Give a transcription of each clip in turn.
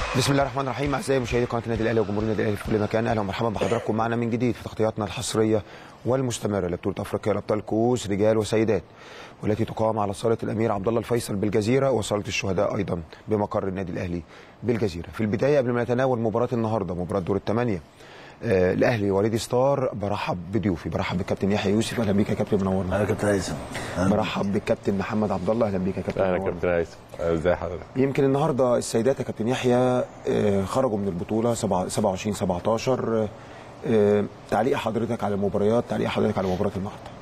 بسم الله الرحمن الرحيم اعزائي مشاهدي قناه النادي الاهلي وجمهور النادي الاهلي في كل مكان اهلا ومرحبا بحضراتكم معنا من جديد في تغطياتنا الحصريه والمستمره لبطوله افريقيا لابطال كؤوس رجال وسيدات والتي تقام على صاله الامير عبد الله الفيصل بالجزيره وصاله الشهداء ايضا بمقر النادي الاهلي بالجزيره. في البدايه قبل ما نتناول مباراه النهارده مباراه دور الثمانيه آه الاهلي وليد ستار برحب بضيوفي برحب بالكابتن يحيى يوسف اهلا بيك يا كابتن منورنا اهلا كابتن هيثم برحب بالكابتن محمد عبد الله اهلا بيك يا كابتن اهلا منورنا. كابتن هيثم ازي حضرتك يمكن النهارده السيدات يا كابتن يحيى آه، خرجوا من البطوله 27 17 آه، تعليق حضرتك على المباريات تعليق حضرتك على مباراه النهارده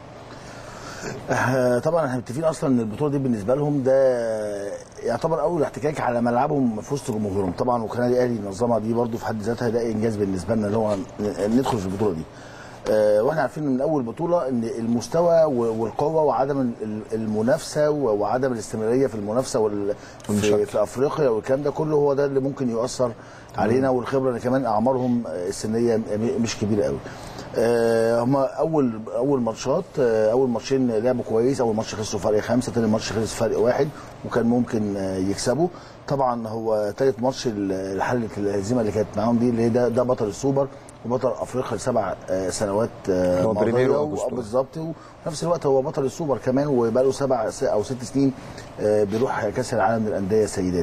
آه، طبعا احنا متفقين اصلا ان البطوله دي بالنسبه لهم ده يعتبر اول احتكاك على ملعبهم في وسط جمهورهم طبعا وكان النادي الاهلي نظمها دي برده في حد ذاتها ده انجاز بالنسبه لنا اللي هو ن- ندخل في البطوله دي آه، واحنا عارفين من اول بطوله ان المستوى و- والقوه وعدم ال- ال- المنافسه و- وعدم الاستمراريه في المنافسه وال- في, والمشاركة. في افريقيا والكلام ده كله هو ده اللي ممكن يؤثر علينا والخبره ان كمان اعمارهم السنيه م- مش كبيره قوي آه، هما اول اول ماتشات آه، اول ماتشين لعبوا كويس اول ماتش خسروا فرق خمسه تاني ماتش خلص فرق واحد وكان ممكن آه، يكسبوا طبعا هو تالت ماتش ال- حله الهزيمه اللي كانت معاهم دي اللي هي ده, ده بطل السوبر وبطل افريقيا لسبع آه، سنوات آه، هو بريميرو ماضيه أوجستو. بالظبط وفي نفس الوقت هو بطل السوبر كمان وبقى له سبع س- او ست سنين آه، بيروح كاس العالم للانديه السيدات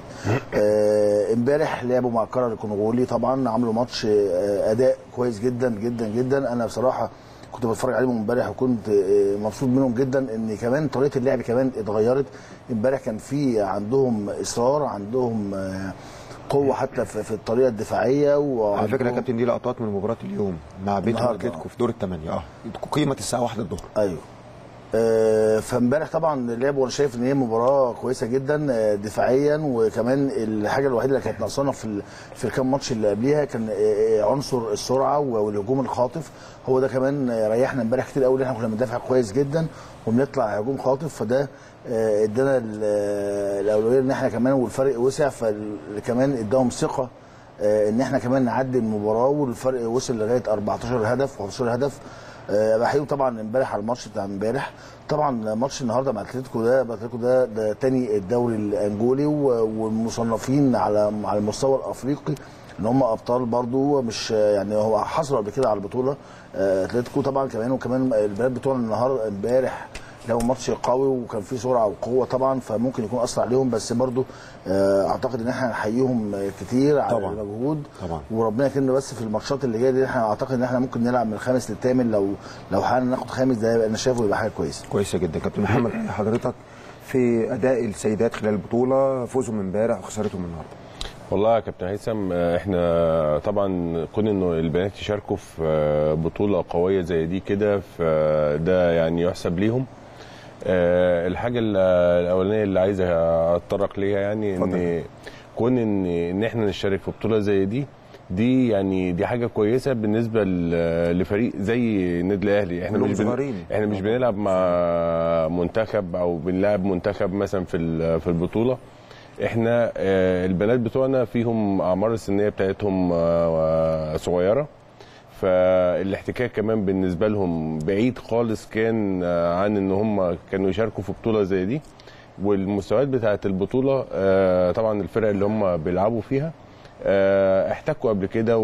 آه، امبارح لعبوا مع القاره الكونغولي طبعا عملوا ماتش آه، اداء كويس جدا جدا جدا انا بصراحه كنت بتفرج عليهم امبارح وكنت آه، مبسوط منهم جدا ان كمان طريقه اللعب كمان اتغيرت امبارح كان في عندهم اصرار عندهم آه، قوه حتى في في الطريقه الدفاعيه على فكره يا وعندهم- كابتن دي لقطات من مباراه اليوم مع بيتر النهاردة. اتلتيكو في دور الثمانيه اه قيمه الساعه 1 الظهر ايوه آه، فامبارح طبعا لعبوا وانا شايف ان هي مباراه كويسه جدا آه، دفاعيا وكمان الحاجه الوحيده اللي كانت ناقصانا في ال- في الكام ماتش اللي قبليها كان آه، عنصر السرعه والهجوم الخاطف هو ده كمان آه، ريحنا امبارح كتير قوي ان احنا كنا بندافع كويس جدا وبنطلع هجوم خاطف فده آه، ادانا ال- آه، الاولويه ان احنا كمان والفرق وسع فكمان اداهم ثقه آه، ان احنا كمان نعدي المباراه والفرق وصل لغايه 14 هدف و15 هدف آه، بحييهم طبعا امبارح على الماتش بتاع امبارح طبعا ماتش النهارده مع اتلتيكو ده اتلتيكو ده ده تاني الدوري الانجولي و- والمصنفين على على المستوى الافريقي ان هم ابطال برضو مش يعني هو حصلوا قبل كده على البطوله آه، اتلتيكو طبعا كمان وكمان البلاد بتوع النهار امبارح لو ماتش قوي وكان فيه سرعه وقوه طبعا فممكن يكون اثر عليهم بس برضو آه، اعتقد ان احنا نحييهم آه، كتير على طبعاً. المجهود طبعا وربنا يكرمنا بس في الماتشات اللي جايه دي احنا اعتقد ان احنا ممكن نلعب من الخامس للثامن لو لو حاولنا ناخد خامس ده يبقى انا شايفه يبقى حاجه كويسه كويسه جدا كابتن محمد حضرتك في اداء السيدات خلال البطوله فوزهم امبارح وخسارتهم النهارده والله يا كابتن هيثم آه، احنا طبعا كون انه البنات يشاركوا في آه، بطوله قويه زي دي كده فده يعني يحسب ليهم آه، الحاجه ال- الاولانيه اللي عايز اتطرق ليها يعني ان اتفضل. كون ان ان احنا نشارك في بطوله زي دي دي يعني دي حاجه كويسه بالنسبه ل- لفريق زي النادي الاهلي احنا كلهم مش بن... صغيرين. احنا مش بنلعب مع منتخب او بنلعب منتخب مثلا في ال- في البطوله احنا آه، البنات بتوعنا فيهم اعمار السنيه بتاعتهم آه، صغيره فالاحتكاك كمان بالنسبه لهم بعيد خالص كان آه، عن ان هم كانوا يشاركوا في بطوله زي دي والمستويات بتاعه البطوله آه، طبعا الفرق اللي هم بيلعبوا فيها آه، احتكوا قبل كده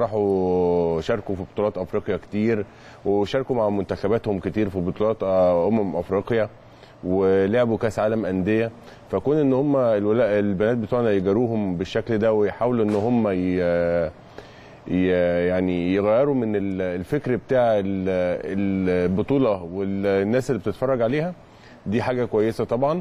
وراحوا شاركوا في بطولات افريقيا كتير وشاركوا مع منتخباتهم كتير في بطولات آه، امم افريقيا ولعبوا كاس عالم انديه فكون ان هم الولا- البنات بتوعنا يجاروهم بالشكل ده ويحاولوا ان هم ي... ي- يعني يغيروا من ال- الفكر بتاع ال- البطوله والناس اللي بتتفرج عليها دي حاجه كويسه طبعا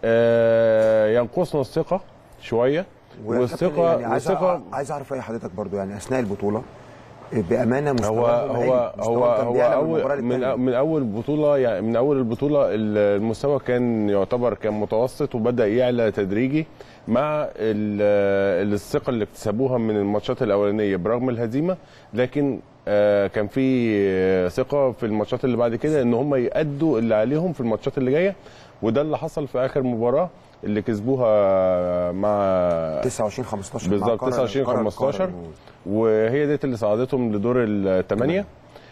آه، ينقصنا الثقه شويه والثقه يعني عايز والثقه أع- عايز اعرف اي حضرتك برضو يعني اثناء البطوله بامانه هو مستوى هو هو هو أول من من اول بطوله يعني من اول البطوله المستوى كان يعتبر كان متوسط وبدا يعلى تدريجي مع ال- الثقه اللي اكتسبوها من الماتشات الاولانيه برغم الهزيمه لكن آه، كان في ثقه في الماتشات اللي بعد كده ان هم يأدوا اللي عليهم في الماتشات اللي جايه وده اللي حصل في اخر مباراه اللي كسبوها مع 29 15 بالظبط 29 15 وهي ديت اللي صعدتهم لدور الثمانيه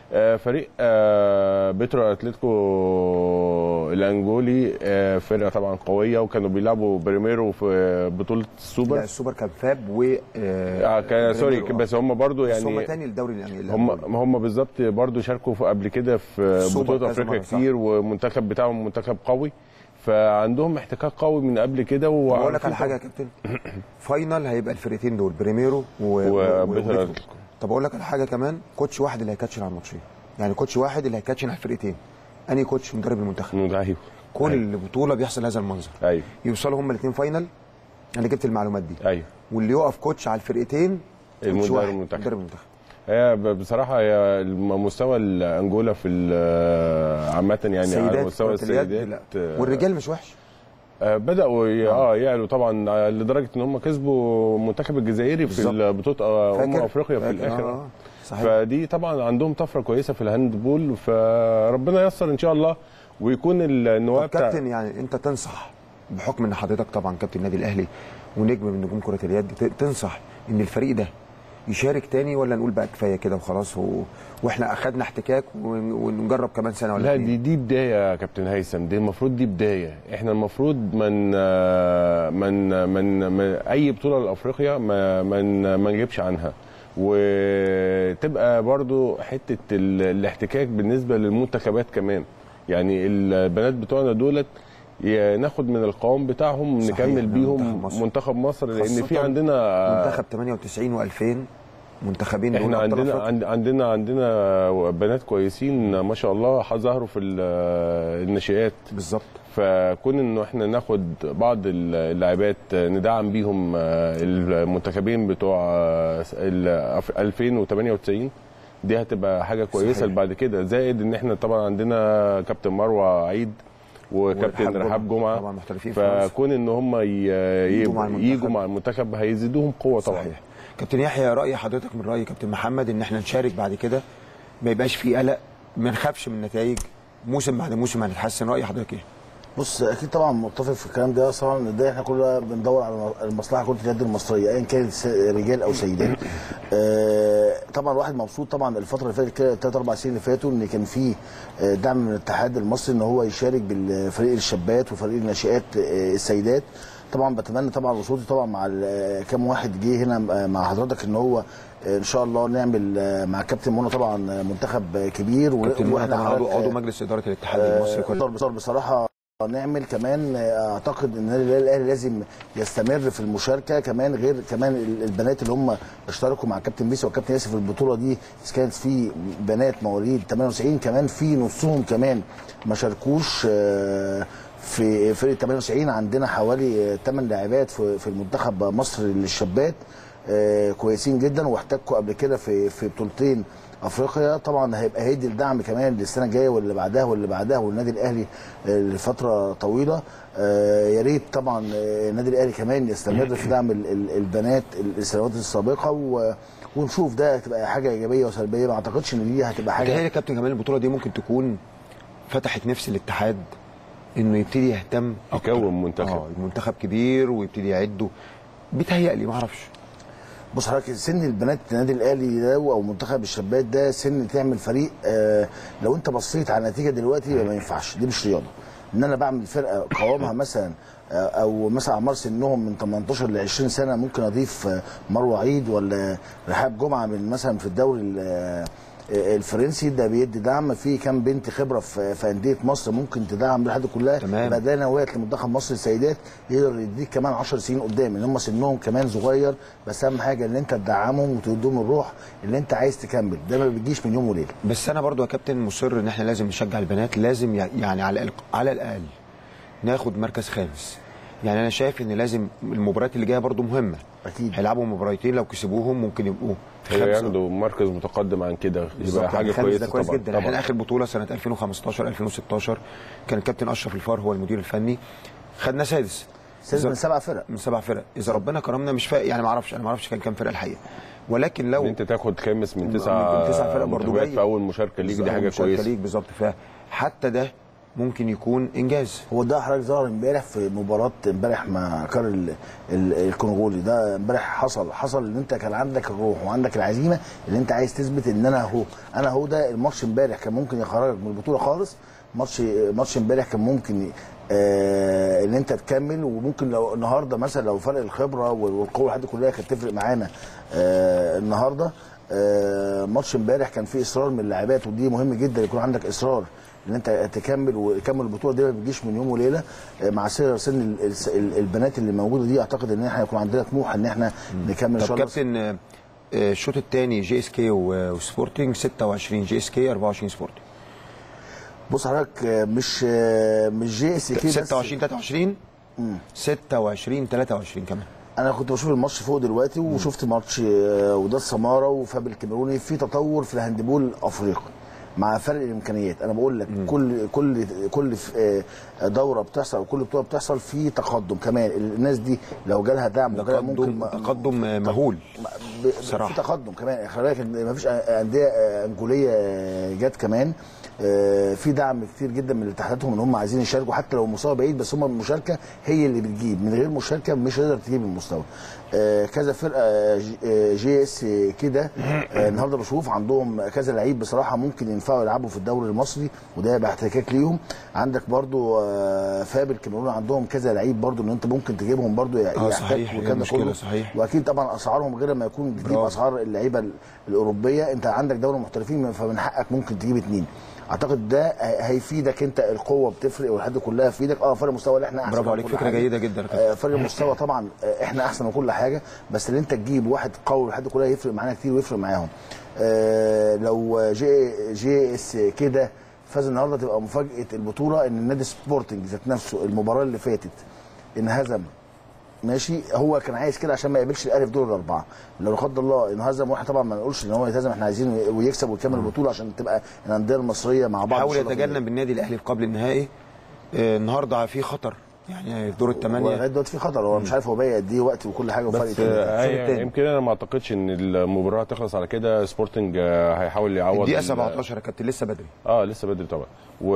آه، فريق آه، بيترو اتلتيكو الانجولي آه، فرقه طبعا قويه وكانوا بيلعبوا بريميرو في بطوله لا السوبر السوبر كان فاب و آه كان سوري بريميرو. بس هم برضو بس هم يعني تاني الدوري الأمريكي هم هم بالظبط برضو شاركوا في قبل كده في السوبر بطوله كذا افريقيا مرة، صح. كتير ومنتخب بتاعهم منتخب قوي فعندهم احتكاك قوي من قبل كده بقول لك على حاجه يا كابتن فاينل هيبقى الفرقتين دول بريميرو و... وبيترو وبيترو. أتلتيكو. طب اقول لك على حاجه كمان كوتش واحد اللي هيكاتشن على الماتشين يعني كوتش واحد اللي هيكاتشن على الفرقتين انهي كوتش مدرب المنتخب ايوه كل بطوله بيحصل هذا المنظر ايوه يوصلوا هما الاثنين فاينل انا جبت المعلومات دي ايوه واللي يقف كوتش على الفرقتين كوتش المدرب واحد، المنتخب. مدرب المنتخب هي ب- بصراحه هي الم- مستوى الانجولا في ال- عامه يعني على سيدات مستوى كرة اليد، السيدات لا. آه، والرجال مش وحش آه، بداوا ي- اه يعلوا طبعا آه، لدرجه ان هم كسبوا المنتخب الجزائري في بالظبط. بطوله آه، امم فاكر؟ افريقيا في فاكر، الاخر آه، آه. صحيح فدي طبعا عندهم طفره كويسه في الهاند بول فربنا ييسر ان شاء الله ويكون النواه طب بتاع كابتن يعني انت تنصح بحكم ان حضرتك طبعا كابتن النادي الاهلي ونجم من نجوم كره اليد ت- تنصح ان الفريق ده يشارك تاني ولا نقول بقى كفايه كده وخلاص و... واحنا اخدنا احتكاك ون- ونجرب كمان سنه ولا لا اتنين؟ دي دي بدايه يا كابتن هيثم دي المفروض دي بدايه احنا المفروض من من من, من اي بطوله لافريقيا ما من ما نجيبش عنها وتبقى برضو حته ال- الاحتكاك بالنسبه للمنتخبات كمان يعني البنات بتوعنا دولت ي- ناخد من القوام بتاعهم صحيح، نكمل من بيهم منتخب مصر. منتخب مصر لان في خاصة عندنا منتخب 98 و2000 منتخبين دول احنا أبطال عندنا أفريقيا. عند- عندنا عندنا بنات كويسين ما شاء الله ظهروا في ال- الناشئات بالظبط فكون انه احنا ناخد بعض اللاعبات ندعم بيهم آه، المنتخبين بتوع آه، ال 2098 دي هتبقى حاجه كويسه صحيح. اللي بعد كده زائد ان احنا طبعا عندنا كابتن مروه عيد وكابتن ورحاب رحاب جمعة. جمعه طبعا محترفين في مصر. فكون ان هم ي- يجوا مع يبقوا- المنتخب. يجوا مع المنتخب هيزيدوهم قوه طبعا صحيح كابتن يحيى راي حضرتك من راي كابتن محمد ان احنا نشارك بعد كده ما يبقاش في قلق ما نخافش من النتائج موسم بعد موسم هنتحسن راي حضرتك ايه؟ بص اكيد طبعا متفق في الكلام ده طبعا إن ده احنا كلنا بندور على المصلحه كره اليد المصريه ايا كانت س- رجال او سيدات آه، طبعا الواحد مبسوط طبعا الفتره اللي فاتت كده ثلاث اربع سنين اللي فاتوا ان كان في آه، دعم من الاتحاد المصري ان هو يشارك بالفريق الشابات وفريق الناشئات آه، السيدات طبعا بتمنى طبعا وصوتي طبعا مع ال- كام واحد جه هنا مع حضرتك ان هو آه، ان شاء الله نعمل آه، مع كابتن منى طبعا آه، منتخب آه، كبير و- كابتن منى طبعا عضو, حضرتك- عضو مجلس اداره الاتحاد المصري كله كله بصراحه بصراحه نعمل كمان آه، اعتقد ان النادي الاهلي لازم يستمر في المشاركه كمان غير كمان ال- البنات اللي هم اشتركوا مع كابتن بيسي وكابتن ياسر في البطوله دي إذا كانت في بنات مواليد 98 كمان في نصهم كمان ما شاركوش آه، في فرقه 98 عندنا حوالي 8 لاعبات في في المنتخب مصر للشابات آه، كويسين جدا واحتكوا قبل كده في في بطولتين افريقيا طبعا هيبقى هيدي الدعم كمان للسنه الجايه واللي بعدها واللي بعدها والنادي الاهلي آه، لفتره طويله آه، يا ريت طبعا آه، النادي الاهلي كمان يستمر في دعم ال- ال- البنات السنوات السابقه و- ونشوف ده هتبقى حاجه ايجابيه وسلبيه ما اعتقدش ان دي هتبقى متهيألي حاجه يا كابتن كمان البطوله دي ممكن تكون فتحت نفس الاتحاد انه يبتدي يهتم أكتر. يكون منتخب. اه المنتخب كبير ويبتدي يعده بيتهيألي ما اعرفش بص حضرتك سن البنات النادي الاهلي ده او منتخب الشابات ده سن تعمل فريق آه لو انت بصيت على النتيجه دلوقتي يبقى ما ينفعش دي مش رياضه ان انا بعمل فرقه قوامها مثلا آه، او مثلا اعمار سنهم من 18 ل 20 سنه ممكن اضيف آه، مروه عيد ولا رحاب جمعه من مثلا في الدوري ال- آه، الفرنسي ده بيدي دعم في كام بنت خبره في في انديه مصر ممكن تدعم الحاجات دي كلها تمام. يبقى ده نواة لمنتخب مصر السيدات يقدر يديك كمان 10 سنين قدام ان هم سنهم كمان صغير بس اهم حاجه ان انت تدعمهم وتديهم الروح اللي انت عايز تكمل ده ما بيجيش من يوم وليله بس انا برضو يا كابتن مصر ان احنا لازم نشجع البنات لازم يع- يعني على الأقل- على الاقل ناخد مركز خامس يعني انا شايف ان لازم المباريات اللي جايه برضو مهمه اكيد هيلعبوا مباراتين لو كسبوهم ممكن يبقوا هي خمسة. ياخدوا مركز متقدم عن كده بالظبط يبقى حاجه الخامس كويسه ده كويس طبعا جدا احنا طبعا اخر بطوله سنه 2015 2016 كان الكابتن اشرف الفار هو المدير الفني خدنا سادس سادس إذا- من سبع فرق من سبع فرق اذا ربنا كرمنا مش فاق يعني ما اعرفش انا ما اعرفش كان كام فرقه الحقيقه ولكن لو ان انت تاخد خامس من من تسعه تسع فرق برضو منتخبات جاي. في اول مشاركه ليك دي بالظبط، حاجه مشاركة كويسه ليك بالظبط فحتى ده ممكن يكون انجاز هو ده حضرتك ظهر امبارح في مباراه امبارح مع كار ال- ال- الكونغولي ده امبارح حصل حصل ان انت كان عندك الروح وعندك العزيمه اللي انت عايز تثبت ان انا اهو انا اهو ده الماتش امبارح كان ممكن يخرجك من البطوله خالص ماتش ماتش امبارح كان ممكن آه ان انت تكمل وممكن لو النهارده مثلا لو فرق الخبره والقوه الحد كلها كانت تفرق معانا آه النهارده آه ماتش امبارح كان فيه اصرار من اللاعبات ودي مهم جدا يكون عندك اصرار ان انت تكمل وتكمل البطوله دي ما بتجيش من يوم وليله آه، مع صغر سن ال- ال- ال- البنات اللي موجوده دي اعتقد ان احنا يكون عندنا طموح ان احنا نكمل ان طب شاء الله كابتن آه، آه، الشوط الثاني جي اس كي و- وسبورتنج 26 جي اس كي 24 سبورتنج بص حضرتك آه، مش آه، مش جي اس كي بس 26 23 26 23 كمان انا كنت بشوف الماتش فوق دلوقتي وشفت ماتش آه، وده السماره وفاب الكاميروني في تطور في الهاندبول الافريقي مع فرق الامكانيات انا بقول لك كل كل كل ف- آه، دوره بتحصل او كل بطوله بتحصل في تقدم كمان الناس دي لو جالها دعم وجالها ممكن تقدم ما- تقدم آه، مهول ب- بصراحة. في تقدم كمان خلي بالك إن مفيش انديه انجوليه جت كمان آه، في دعم كتير جدا من اتحاداتهم ان هم عايزين يشاركوا حتى لو المستوى بعيد بس هم المشاركه هي اللي بتجيب من غير مشاركه مش هتقدر تجيب المستوى آه، كذا فرقه جي- آه، جي اس كده آه، النهارده بشوف عندهم كذا لعيب بصراحه ممكن ينفعوا يلعبوا في الدوري المصري وده يبقى احتكاك ليهم عندك برضو آه، فاب الكاميرون عندهم كذا لعيب برضو ان انت ممكن تجيبهم برضو آه، صحيح، هي والكلام ده مشكلة، كله. صحيح. واكيد طبعا اسعارهم غير ما يكون بتجيب برافو. اسعار اللعيبه ال- الاوروبيه انت عندك دوله محترفين فمن حقك ممكن تجيب اتنين اعتقد ده هي- هيفيدك انت القوه بتفرق والحد كلها في ايدك اه فرق مستوى اللي احنا احسن برافو من عليك كل فكره حاجة. جيده جدا يا كابتن. آه، فرق المستوى طبعا آه، احنا احسن من كل حاجه بس اللي انت تجيب واحد قوي والحد كلها يفرق معانا كتير ويفرق معاهم آه، لو جي جي اس كده فاز النهارده تبقى مفاجاه البطوله ان النادي سبورتنج ذات نفسه المباراه اللي فاتت انهزم ماشي هو كان عايز كده عشان ما يقابلش الاهلي في دور الاربعه لو لا قدر الله انهزم واحنا طبعا ما نقولش ان هو يتهزم احنا عايزين ويكسب ويكمل البطوله عشان تبقى الانديه المصريه مع بعض إن حاول شاء الله في يتجنب النادي الاهلي في قبل النهائي آه، النهارده في خطر يعني في دور هو لغايه الثمانيه دلوقتي في خطر هو مش عارف هو باقي قد ايه وقت وكل حاجه وفرق بس كده. آه، الشوط هي- التاني. يمكن انا ما اعتقدش ان المباراه هتخلص على كده سبورتنج آه، هيحاول يعوض الدقيقه ال- 17 يا كابتن لسه بدري اه لسه بدري طبعا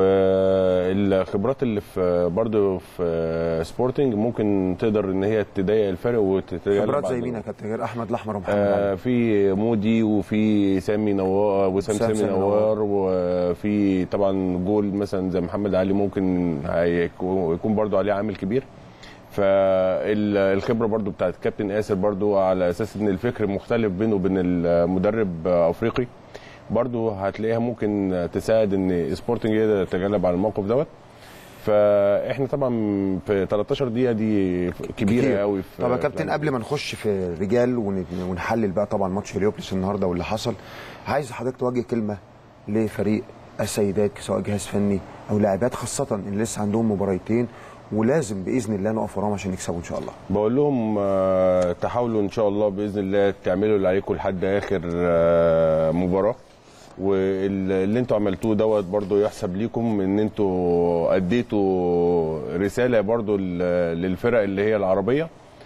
والخبرات اللي في برضه في سبورتنج ممكن تقدر ان هي تضيق الفرق وتتجنب خبرات زي بعض مين يا كابتن غير احمد الاحمر ومحمد آه علي في مودي وفي سامي نوار وسام سام- سامي سامي نوار وفي طبعا جول مثلا زي محمد علي ممكن هيكون يكون برضو عليه عامل كبير فالخبره برضو بتاعت كابتن ياسر برضو على اساس ان الفكر مختلف بينه وبين المدرب افريقي برضو هتلاقيها ممكن تساعد ان سبورتنج يقدر يتغلب على الموقف دوت فاحنا طبعا في 13 دقيقه دي كبيره كتير. قوي في طب يا في كابتن العالم. قبل ما نخش في الرجال ون- ونحلل بقى طبعا ماتش هليوبلس النهارده واللي حصل عايز حضرتك توجه كلمه لفريق السيدات سواء جهاز فني او لاعبات خاصه اللي لسه عندهم مباريتين ولازم باذن الله نقف وراهم عشان يكسبوا ان شاء الله بقول لهم آه، تحاولوا ان شاء الله باذن الله تعملوا اللي عليكم لحد اخر آه، مباراه واللي انتوا عملتوه دوت برضو يحسب ليكم ان انتوا اديتوا رساله برضو لل- للفرق اللي هي العربيه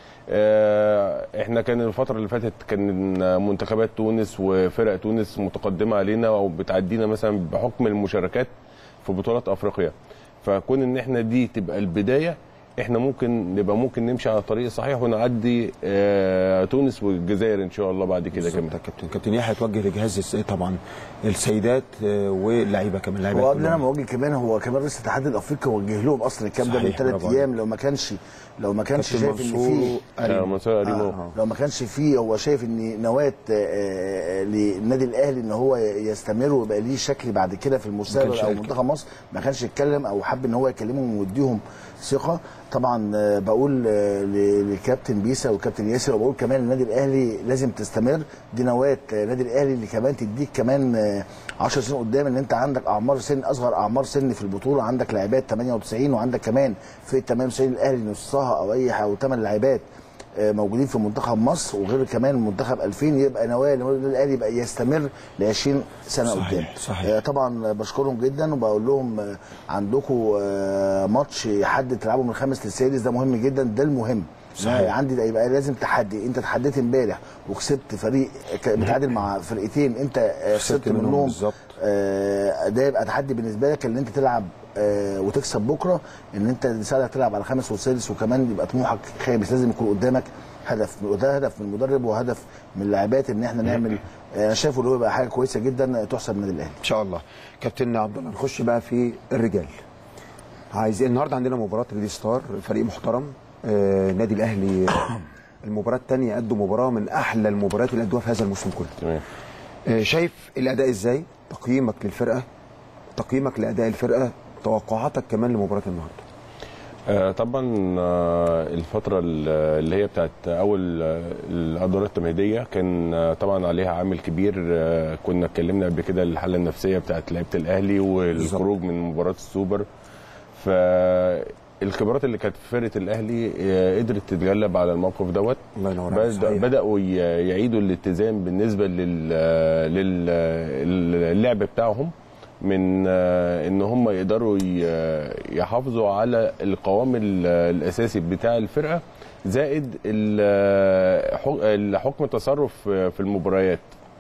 آه، احنا كان الفتره اللي فاتت كان منتخبات تونس وفرق تونس متقدمه علينا وبتعدينا مثلا بحكم المشاركات في بطولات افريقيا فكون ان احنا دي تبقى البدايه احنا ممكن نبقى ممكن نمشي على الطريق الصحيح ونعدي آه، تونس والجزائر ان شاء الله بعد كده كمان بالظبط يا كابتن كابتن يحيى توجه لجهاز الس- طبعا السيدات آه، واللعيبه كمان اللعيبه هو قبل انا ما اوجه كمان هو كمان رئيس الاتحاد الافريقي وجه لهم اصلا الكلام ده من صحيح، ثلاث برافو ايام لو ما كانش لو ما كانش كابتن شايف ان في منصور آه، منصور قريبو. آه لو ما كانش فيه هو شايف ان نواه آه، آه، للنادي الاهلي ان هو يستمر ويبقى ليه شكل بعد كده في المستقبل كانش او قال منتخب مصر ما كانش يتكلم او حب ان هو يكلمهم ويديهم ثقه طبعا آه، بقول آه، ل- لكابتن بيسا وكابتن ياسر وبقول كمان النادي الاهلي لازم تستمر دي نواه آه، النادي الاهلي اللي كمان تديك كمان آه، 10 سنين قدام ان انت عندك اعمار سن اصغر اعمار سن في البطوله عندك لاعبات 98 وعندك كمان في 98 الاهلي نصها او اي او 8 لاعبات آه، موجودين في منتخب مصر وغير كمان منتخب 2000 يبقى نواه النادي الاهلي يبقى يستمر ل 20 سنه صحيح، قدام صحيح. آه، طبعا بشكرهم جدا وبقول لهم آه، عندكم آه، ماتش حد تلعبوا من الخامس للسادس ده مهم جدا ده المهم صحيح. أنا عندي ده يبقى لازم تحدي انت تحديت امبارح وكسبت فريق ك- بتعادل مع فرقتين انت آه، خسرت خسرت منهم منهم بالظبط. آه، ده يبقى تحدي بالنسبه لك ان انت تلعب آه وتكسب بكره ان انت يساعدك تلعب على خامس وسادس وكمان يبقى طموحك خامس لازم يكون قدامك هدف وده هدف من المدرب وهدف من اللاعبات ان احنا نعمل آه، انا شايفه اللي هو يبقى حاجه كويسه جدا تحسب من الاهلي ان شاء الله كابتن عبد الله نخش بقى في الرجال عايزين النهارده عندنا مباراه ريدي ستار فريق محترم آه نادي الاهلي المباراه الثانيه ادوا مباراه من احلى المباريات اللي ادوها في هذا الموسم كله تمام آه شايف الاداء ازاي تقييمك للفرقه تقييمك لاداء الفرقه توقعاتك كمان لمباراه النهارده آه، طبعا آه، الفترة ال- اللي هي بتاعت أول آه، الأدوار التمهيدية كان آه، طبعا عليها عامل كبير آه، كنا اتكلمنا قبل كده الحالة النفسية بتاعت لعيبة الأهلي والخروج من مباراة السوبر فالخبرات اللي كانت في فرقة الأهلي آه، قدرت تتغلب على الموقف دوت الله ينور عليك بد- صحيح. بدأوا ي- يعيدوا الاتزان بالنسبة لل لل- للعب بتاعهم من آه، ان هم يقدروا ي- يحافظوا على القوام ال- الاساسي بتاع الفرقه زائد ال- حك- الحكم التصرف في المباريات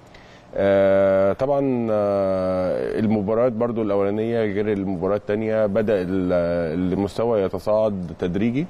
آه، طبعا آه، المباريات برضو الاولانيه غير المباراه الثانيه بدا ال- المستوى يتصاعد تدريجي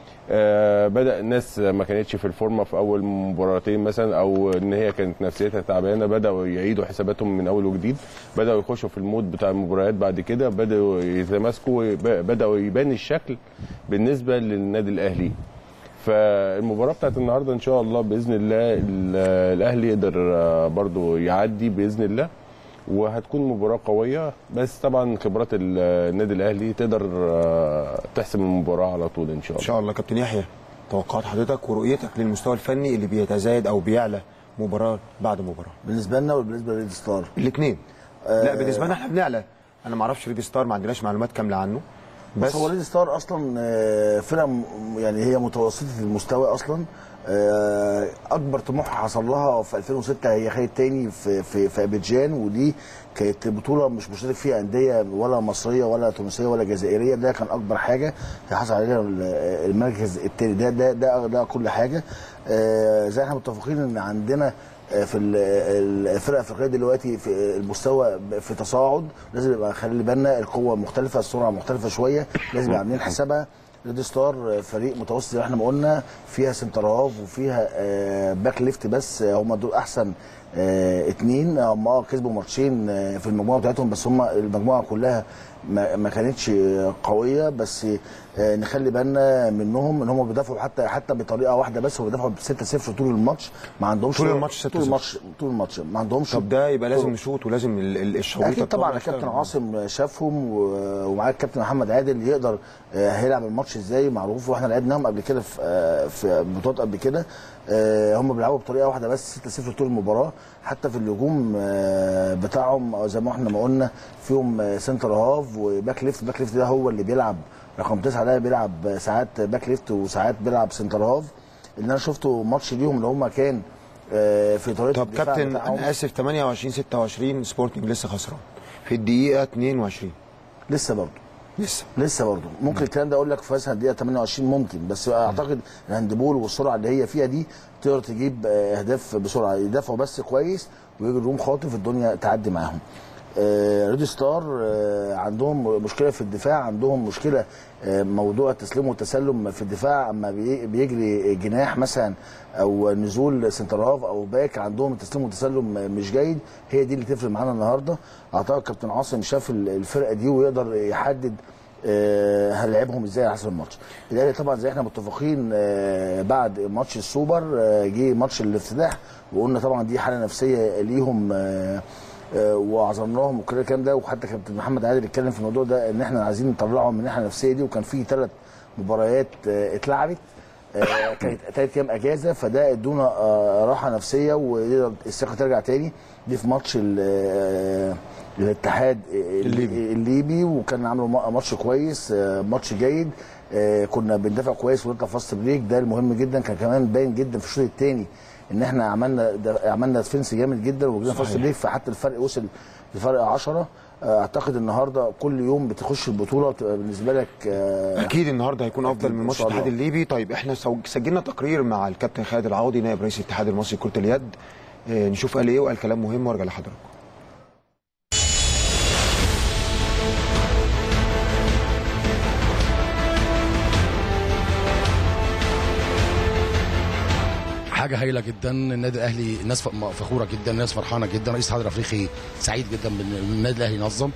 آه، بدا الناس ما كانتش في الفورمه في اول مباراتين مثلا او ان هي كانت نفسيتها تعبانه بداوا يعيدوا حساباتهم من اول وجديد بداوا يخشوا في المود بتاع المباريات بعد كده بداوا يتماسكوا ب- بداوا يبان الشكل بالنسبه للنادي الاهلي فالمباراه بتاعت النهارده ان شاء الله باذن الله ال- الاهلي يقدر آه، برضو يعدي باذن الله وهتكون مباراه قويه بس طبعا خبرات ال- النادي الاهلي تقدر آه، تحسم المباراه على طول ان شاء ان الله شاء الله كابتن يحيى توقعات حضرتك ورؤيتك للمستوى الفني اللي بيتزايد او بيعلى مباراه بعد مباراه بالنسبه لنا وبالنسبه لريد ستار الاثنين لا بالنسبه لنا احنا بنعلى انا ما اعرفش ريدي ستار ما عندناش معلومات كامله عنه بس بس هو ريد ستار اصلا آه، فرقه م- يعني هي متوسطه المستوى اصلا آه، اكبر طموح حصل لها في 2006 هي خدت تاني في في في ابيجان ودي كانت بطوله مش مشترك فيها انديه ولا مصريه ولا تونسيه ولا جزائريه ده كان اكبر حاجه هي حصل عليها ال- المركز التاني ده ده ده, ده كل حاجه آه، زي احنا متفقين ان عندنا آه، في ال- الفرق الافريقيه دلوقتي في المستوى في تصاعد لازم يبقى خلي بالنا القوه مختلفه السرعه مختلفه شويه لازم يبقى عاملين حسابها ريد ستار فريق متوسط زي ما احنا ما قلنا فيها سنتر هاف وفيها آه، باك ليفت بس هم دول احسن آه، اتنين هم اه كسبوا ماتشين آه، في المجموعه بتاعتهم بس هم المجموعه كلها ما ما كانتش آه، قويه بس آه، نخلي بالنا منهم ان هم بيدافعوا حتى حتى بطريقه واحده بس هم بيدافعوا ب 6-0 طول الماتش ما عندهمش طول الماتش 6-0. طول الماتش طول الماتش ما عندهمش طب ده يبقى لازم نشوط ولازم ال- ال- الشويطه اكيد طبعا بتاعته الكابتن تشتغل. عاصم شافهم و- ومعاه الكابتن محمد عادل يقدر آه، هيلعب الماتش ازاي معروف واحنا لعبناهم قبل كده في آه، في بطولات قبل كده آه، هم بيلعبوا بطريقه واحده بس 6-0 طول المباراه حتى في الهجوم آه، بتاعهم أو زي ما احنا ما قلنا فيهم آه، سنتر هاف وباك ليفت باك ليفت ده هو اللي بيلعب رقم تسعه ده بيلعب ساعات باك ليفت وساعات بيلعب سنتر هاف اللي انا شفته ماتش ليهم اللي هم كان آه، في طريقه طب الدفاع كابتن بتاعهم. انا اسف 28 26 سبورتنج لسه خسران في الدقيقه 22 لسه برضه لسه لسه برضه ممكن الكلام ده اقول لك في مثلا الدقيقه 28 ممكن بس اعتقد الهاندبول والسرعه اللي هي فيها دي تقدر تجيب آه، اهداف بسرعه يدافعوا بس كويس ويجي الروم خاطف الدنيا تعدي معاهم آه، ريد ستار آه، عندهم مشكله في الدفاع عندهم مشكله آه، موضوع التسليم والتسلم في الدفاع اما بي- بيجري جناح مثلا او نزول سنتر هاف او باك عندهم التسليم والتسلم مش جيد هي دي اللي تفرق معانا النهارده اعتقد كابتن عاصم شاف ال- الفرقه دي ويقدر يحدد آه، هنلعبهم ازاي على حسب الماتش الاهلي طبعا زي احنا متفقين آه، بعد ماتش السوبر آه، جه ماتش الافتتاح وقلنا طبعا دي حاله نفسيه ليهم آه، آه، وعذرناهم وكل الكلام ده وحتى كابتن محمد عادل اتكلم في الموضوع ده ان احنا عايزين نطلعهم من الناحيه النفسيه دي وكان في ثلاث مباريات آه، اتلعبت آه، كانت ثلاث ايام اجازه فده ادونا آه، راحه نفسيه ويقدر الثقه ترجع تاني دي في ماتش ال- آه، الاتحاد الليبي. الليبي وكان عملوا ما- ماتش كويس آه، ماتش جيد آه، كنا بندافع كويس ونطلع فاست بريك ده المهم جدا كان كمان باين جدا في الشوط الثاني ان احنا عملنا ده- عملنا ديفنس جامد جدا وجينا صحيح. فاست بريك فحتى الفرق وصل لفرق 10 آه، اعتقد النهارده كل يوم بتخش البطوله بتبقى بالنسبه لك آه، اكيد النهارده هيكون افضل أكيد من إن ماتش شاء الله. الاتحاد الليبي طيب احنا سو- سجلنا تقرير مع الكابتن خالد العوضي نائب رئيس الاتحاد المصري لكره اليد اه نشوف قال ايه وقال كلام مهم وارجع لحضراتكم حاجه هايله جدا النادي الاهلي الناس ف- فخوره جدا الناس فرحانه جدا رئيس الاتحاد الافريقي سعيد جدا بان النادي الاهلي ينظم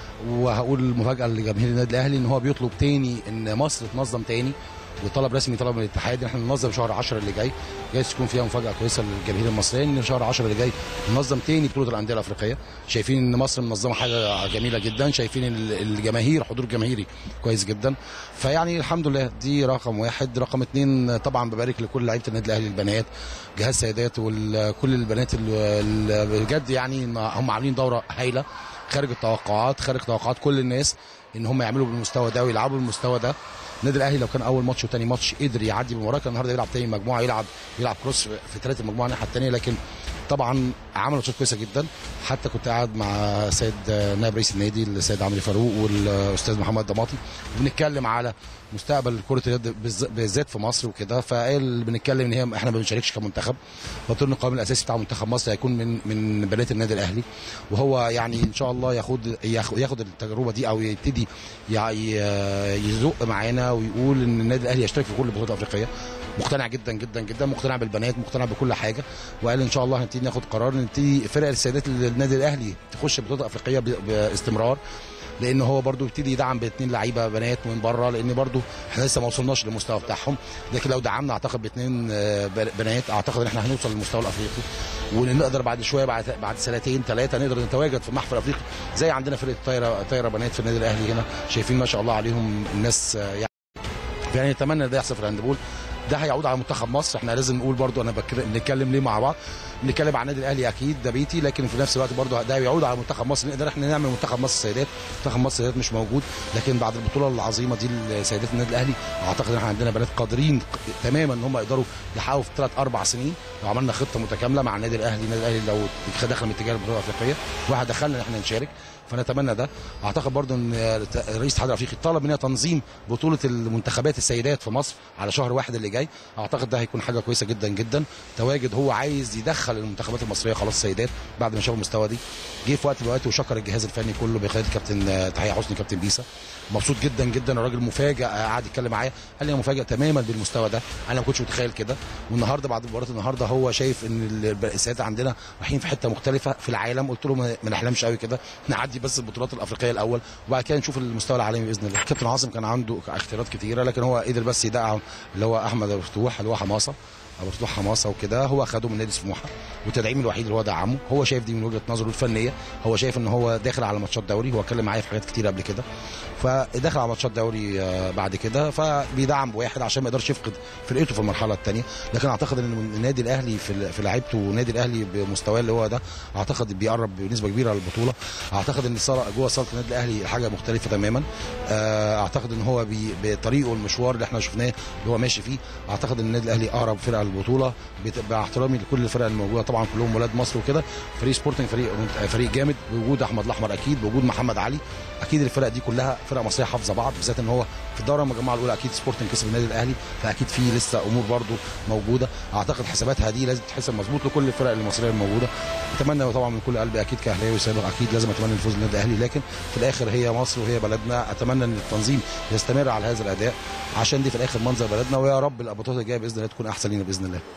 وهقول المفاجاه لجماهير النادي الاهلي ان هو بيطلب تاني ان مصر تنظم تاني وطلب رسمي طلب من الاتحاد ان احنا ننظم شهر 10 اللي جاي جايز تكون فيها مفاجاه كويسه للجماهير المصريه ان شهر 10 اللي جاي ننظم تاني بطوله الانديه الافريقيه شايفين ان مصر منظمه حاجه جميله جدا شايفين ال- الجماهير حضور جماهيري كويس جدا فيعني الحمد لله دي رقم واحد رقم اتنين طبعا ببارك لكل لعيبه النادي الاهلي البنات جهاز سيدات وكل البنات ال- ال- بجد يعني هم عاملين دوره هايله خارج التوقعات خارج توقعات كل الناس ان هم يعملوا بالمستوى ده ويلعبوا بالمستوى ده النادي الاهلي لو كان اول ماتش وتاني ماتش قدر يعدي بمباراه كان النهارده يلعب تاني مجموعه يلعب يلعب كروس في ثلاث المجموعه الناحيه الثانيه لكن طبعا عملوا ماتشات كويسه جدا حتى كنت قاعد مع سيد نائب رئيس النادي السيد عمرو فاروق والاستاذ محمد ضماطي وبنتكلم على مستقبل كره اليد بالز- بالذات في مصر وكده فقال بنتكلم ان هي احنا ما بنشاركش كمنتخب قلت له إن القائم الاساسي بتاع منتخب مصر هيكون من من بنات النادي الاهلي وهو يعني ان شاء الله ياخد ياخد, ياخد التجربه دي او يبتدي يع- ي- يزق معانا ويقول ان النادي الاهلي يشترك في كل البطولات الافريقيه مقتنع جدا جدا جدا مقتنع بالبنات مقتنع بكل حاجه وقال ان شاء الله هنبتدي ناخد قرار نبتدي فرق السيدات النادي الاهلي تخش بطولات افريقيه ب- باستمرار لان هو برضو يبتدي يدعم باثنين لعيبه بنات من بره لان برضو احنا لسه ما وصلناش للمستوى بتاعهم لكن لو دعمنا اعتقد باثنين آه، بنات اعتقد ان احنا هنوصل للمستوى الافريقي ونقدر بعد شويه بعد بعد سنتين ثلاثه نقدر نتواجد في محفل افريقي زي عندنا فرقه طايره طايره بنات في النادي الاهلي هنا شايفين ما شاء الله عليهم الناس آه، يعني يعني نتمنى ان ده يحصل في الهاندبول ده هيعود على منتخب مصر احنا لازم نقول برضو انا بك- بنتكلم ليه مع بعض بنتكلم عن النادي الاهلي اكيد ده بيتي لكن في نفس الوقت برضو ده بيعود على منتخب مصر نقدر احنا نعمل منتخب مصر سيدات منتخب مصر سيدات مش موجود لكن بعد البطوله العظيمه دي لسيدات النادي الاهلي اعتقد ان احنا عندنا بنات قادرين تماما ان هم يقدروا يحققوا في ثلاث اربع سنين لو عملنا خطه متكامله مع النادي الاهلي النادي الاهلي لو دخل من اتجاه البطوله الافريقيه واحد دخلنا ان احنا نشارك فنتمنى ده اعتقد برضو ان رئيس الاتحاد الافريقي طلب مننا تنظيم بطوله المنتخبات السيدات في مصر على شهر واحد اللي جاي اعتقد ده هيكون حاجه كويسه جدا جدا تواجد هو عايز يدخل المنتخبات المصريه خلاص سيدات بعد ما شاف المستوى دي جه في وقت من الاوقات وشكر الجهاز الفني كله بقياده كابتن آه، تحية حسني كابتن بيسا مبسوط جدا جدا الراجل مفاجئ آه، قعد يتكلم معايا قال لي انا مفاجئ تماما بالمستوى ده انا ما كنتش متخيل كده والنهارده بعد مباراه النهارده هو شايف ان ال- السيدات عندنا رايحين في حته مختلفه في العالم قلت له ما ما نحلمش قوي كده نعدي بس البطولات الافريقيه الاول وبعد كده نشوف المستوى العالمي باذن الله كابتن عاصم كان عنده اختيارات كتيره لكن هو قدر بس يدعم اللي هو احمد أبو فتوح اللي هو حماسه ابو فتوح حماسه وكده هو خده من نادي سموحه والتدعيم الوحيد اللي هو دعمه هو شايف دي من وجهه نظره الفنيه هو شايف ان هو داخل على ماتشات دوري هو اتكلم معايا في حاجات كتير قبل كده فداخل على ماتشات دوري آه، بعد كده فبيدعم بواحد عشان ما يقدرش يفقد فرقته في المرحله الثانيه لكن اعتقد ان النادي الاهلي في في لعيبته والنادي الاهلي بمستواه اللي هو ده اعتقد بيقرب بنسبه كبيره للبطوله اعتقد ان صار جوه صاله النادي الاهلي حاجه مختلفه تماما آه، اعتقد ان هو بي- بطريقه المشوار اللي احنا شفناه اللي هو ماشي فيه اعتقد ان النادي الاهلي اقرب فرقه للبطوله بت- مع احترامي لكل الفرق الموجوده طبعا كلهم ولاد مصر وكده فريق سبورتنج فريق فريق جامد بوجود احمد الاحمر اكيد بوجود محمد علي اكيد الفرق دي كلها فرق مصريه حافظه بعض بالذات ان هو في الدوره المجموعه الاولى اكيد سبورتنج كسب النادي الاهلي فاكيد في لسه امور برضو موجوده اعتقد حساباتها دي لازم تتحسب مظبوط لكل الفرق المصريه الموجوده اتمنى طبعا من كل قلبي اكيد كاهلاوي سابق اكيد لازم اتمنى الفوز للنادي الاهلي لكن في الاخر هي مصر وهي بلدنا اتمنى ان التنظيم يستمر على هذا الاداء عشان دي في الاخر منظر بلدنا ويا رب البطولات الجايه باذن الله تكون احسن لينا باذن الله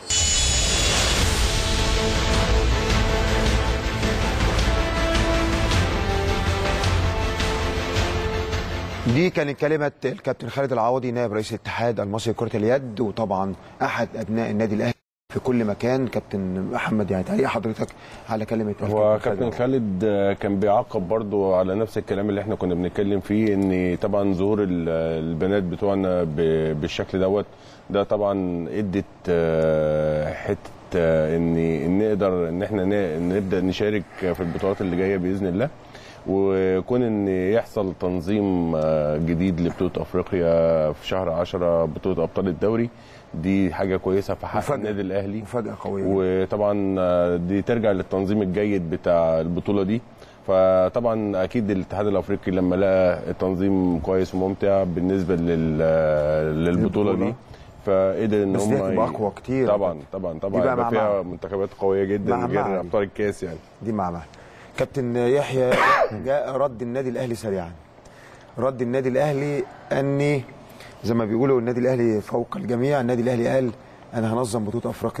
دي كانت كلمة الكابتن خالد العوضي نائب رئيس الاتحاد المصري لكرة اليد وطبعا أحد أبناء النادي الأهلي في كل مكان كابتن محمد يعني تعليق حضرتك على كلمة هو الكابتن كابتن العوضي. خالد آه، كان بيعقب برضو على نفس الكلام اللي احنا كنا بنتكلم فيه ان طبعا ظهور ال- البنات بتوعنا ب- بالشكل دوت ده طبعا ادت آه، حته آه، ان إن نقدر ان احنا ن- نبدا نشارك في البطولات اللي جايه باذن الله وكون ان يحصل تنظيم آه، جديد لبطوله افريقيا في شهر 10 بطوله ابطال الدوري دي حاجه كويسه في حق مفاجأة. النادي الاهلي مفاجأة قوية وطبعا آه، دي ترجع للتنظيم الجيد بتاع البطوله دي فطبعا اكيد الاتحاد الافريقي لما لقى التنظيم كويس وممتع بالنسبه لل للبطوله دي للبطولة. فقدر ان بس هم دي هتبقى أقوى كتير. طبعا طبعا دي طبعا بقى يبقى مع فيها مع. منتخبات قويه جدا مع غير مع. ابطال الكاس يعني دي مع مع كابتن يحيى جاء رد النادي الأهلي سريعا رد النادي الأهلي أني زي ما بيقولوا النادي الأهلي فوق الجميع النادي الأهلي قال أنا هنظم بطولة أفريقيا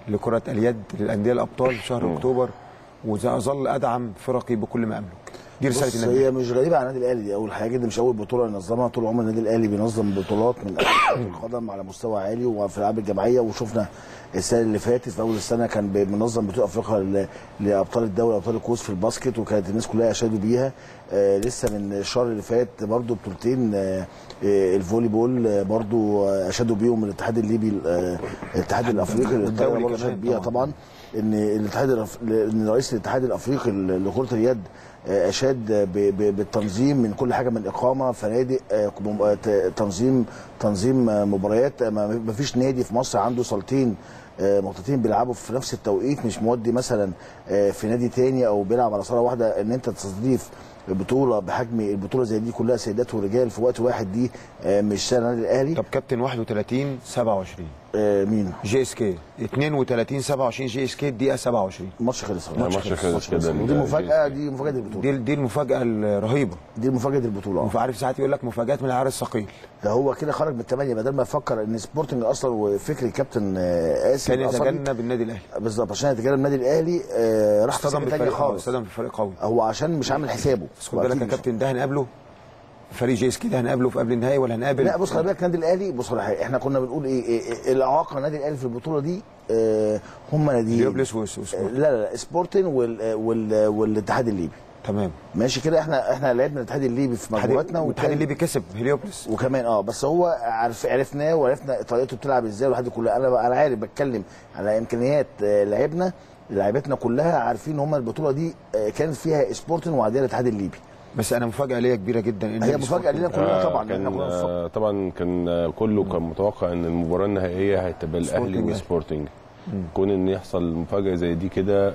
لكره اليد للانديه الابطال في شهر اكتوبر وساظل ادعم فرقي بكل ما املك دي رساله بص النادي هي مش غريبه على النادي الاهلي دي اول حاجه دي مش اول بطوله ينظمها طول عمر النادي الاهلي بينظم بطولات من كرة القدم على مستوى عالي وفي الالعاب الجماعيه وشفنا السنه اللي فاتت في اول السنه كان منظم بطوله افريقيا ل- لابطال الدوري ابطال الكؤوس في الباسكت وكانت الناس كلها اشادوا بيها آه لسه من الشهر اللي فات برضو بطولتين آه آه الفولي بول آه برضو آه اشادوا بيهم الاتحاد الليبي آه الاتحاد الافريقي اللي والدوري برضو كمان اشاد بيها طبعاً. طبعا ان الاتحاد الأف... ان رئيس الاتحاد الافريقي لكره اليد آه، اشاد ب... ب... بالتنظيم من كل حاجه من اقامه فنادق آه، كم- آه، ت- تنظيم تنظيم آه، مباريات آه، ما ما فيش نادي في مصر عنده صالتين آه، نقطتين بيلعبوا في نفس التوقيت مش مودي مثلا آه، في نادي تاني او بيلعب على صاله واحده ان انت تستضيف بطوله بحجم البطوله زي دي كلها سيدات ورجال في وقت واحد دي آه، مش سنه النادي الاهلي طب كابتن 31 27 آه، مين جي اس كي 32 27 جي اس كي الدقيقه 27 الماتش خلص الماتش خلص كده ودي ال- مفاجاه دي مفاجاه البطوله دي دي المفاجاه الرهيبه دي مفاجاه البطوله آه. عارف ساعات يقول لك مفاجات من العيار الثقيل ده هو كده خرج بالثمانيه بدل ما يفكر ان سبورتنج اصلا وفكر الكابتن آه، قاسم كان الأصلي- يتجنب النادي الاهلي بالظبط عشان يتجنب النادي الاهلي آه، راح في اصطدم سكه ثانيه بفريق خالص اصطدم بفريق قوي هو عشان مش عامل حسابه بس خد بالك يا كابتن ده هنقابله فريق جي اس كي ده هنقابله في قبل النهائي ولا هنقابل لا بص خلي بالك النادي الاهلي بص على حاجه احنا كنا بنقول ايه, إيه, إيه الاعاقه النادي الاهلي في البطوله دي آه هم ناديين ليوبلس وس- آه، وسبورت لا لا لا سبورتنج وال وال والاتحاد الليبي تمام ماشي كده احنا احنا لعبنا الاتحاد الليبي في مجموعتنا والاتحاد والتاني- الليبي كسب هليوبلس وكمان اه بس هو عرف عرفناه وعرفنا طريقته بتلعب ازاي والحاجات دي كلها انا انا عارف بتكلم على امكانيات آه، لعيبنا لعيبتنا كلها عارفين ان هم البطوله دي آه، كان فيها سبورتنج وبعدين الاتحاد الليبي بس انا مفاجاه ليا كبيره جدا ان هي مفاجاه لينا كلنا طبعا كان احنا كنا بنفكر. آه، طبعا كان آه، كله كان متوقع ان المباراه النهائيه هتبقى الاهلي سبورتنج. وسبورتنج كون ان يحصل مفاجاه زي دي كده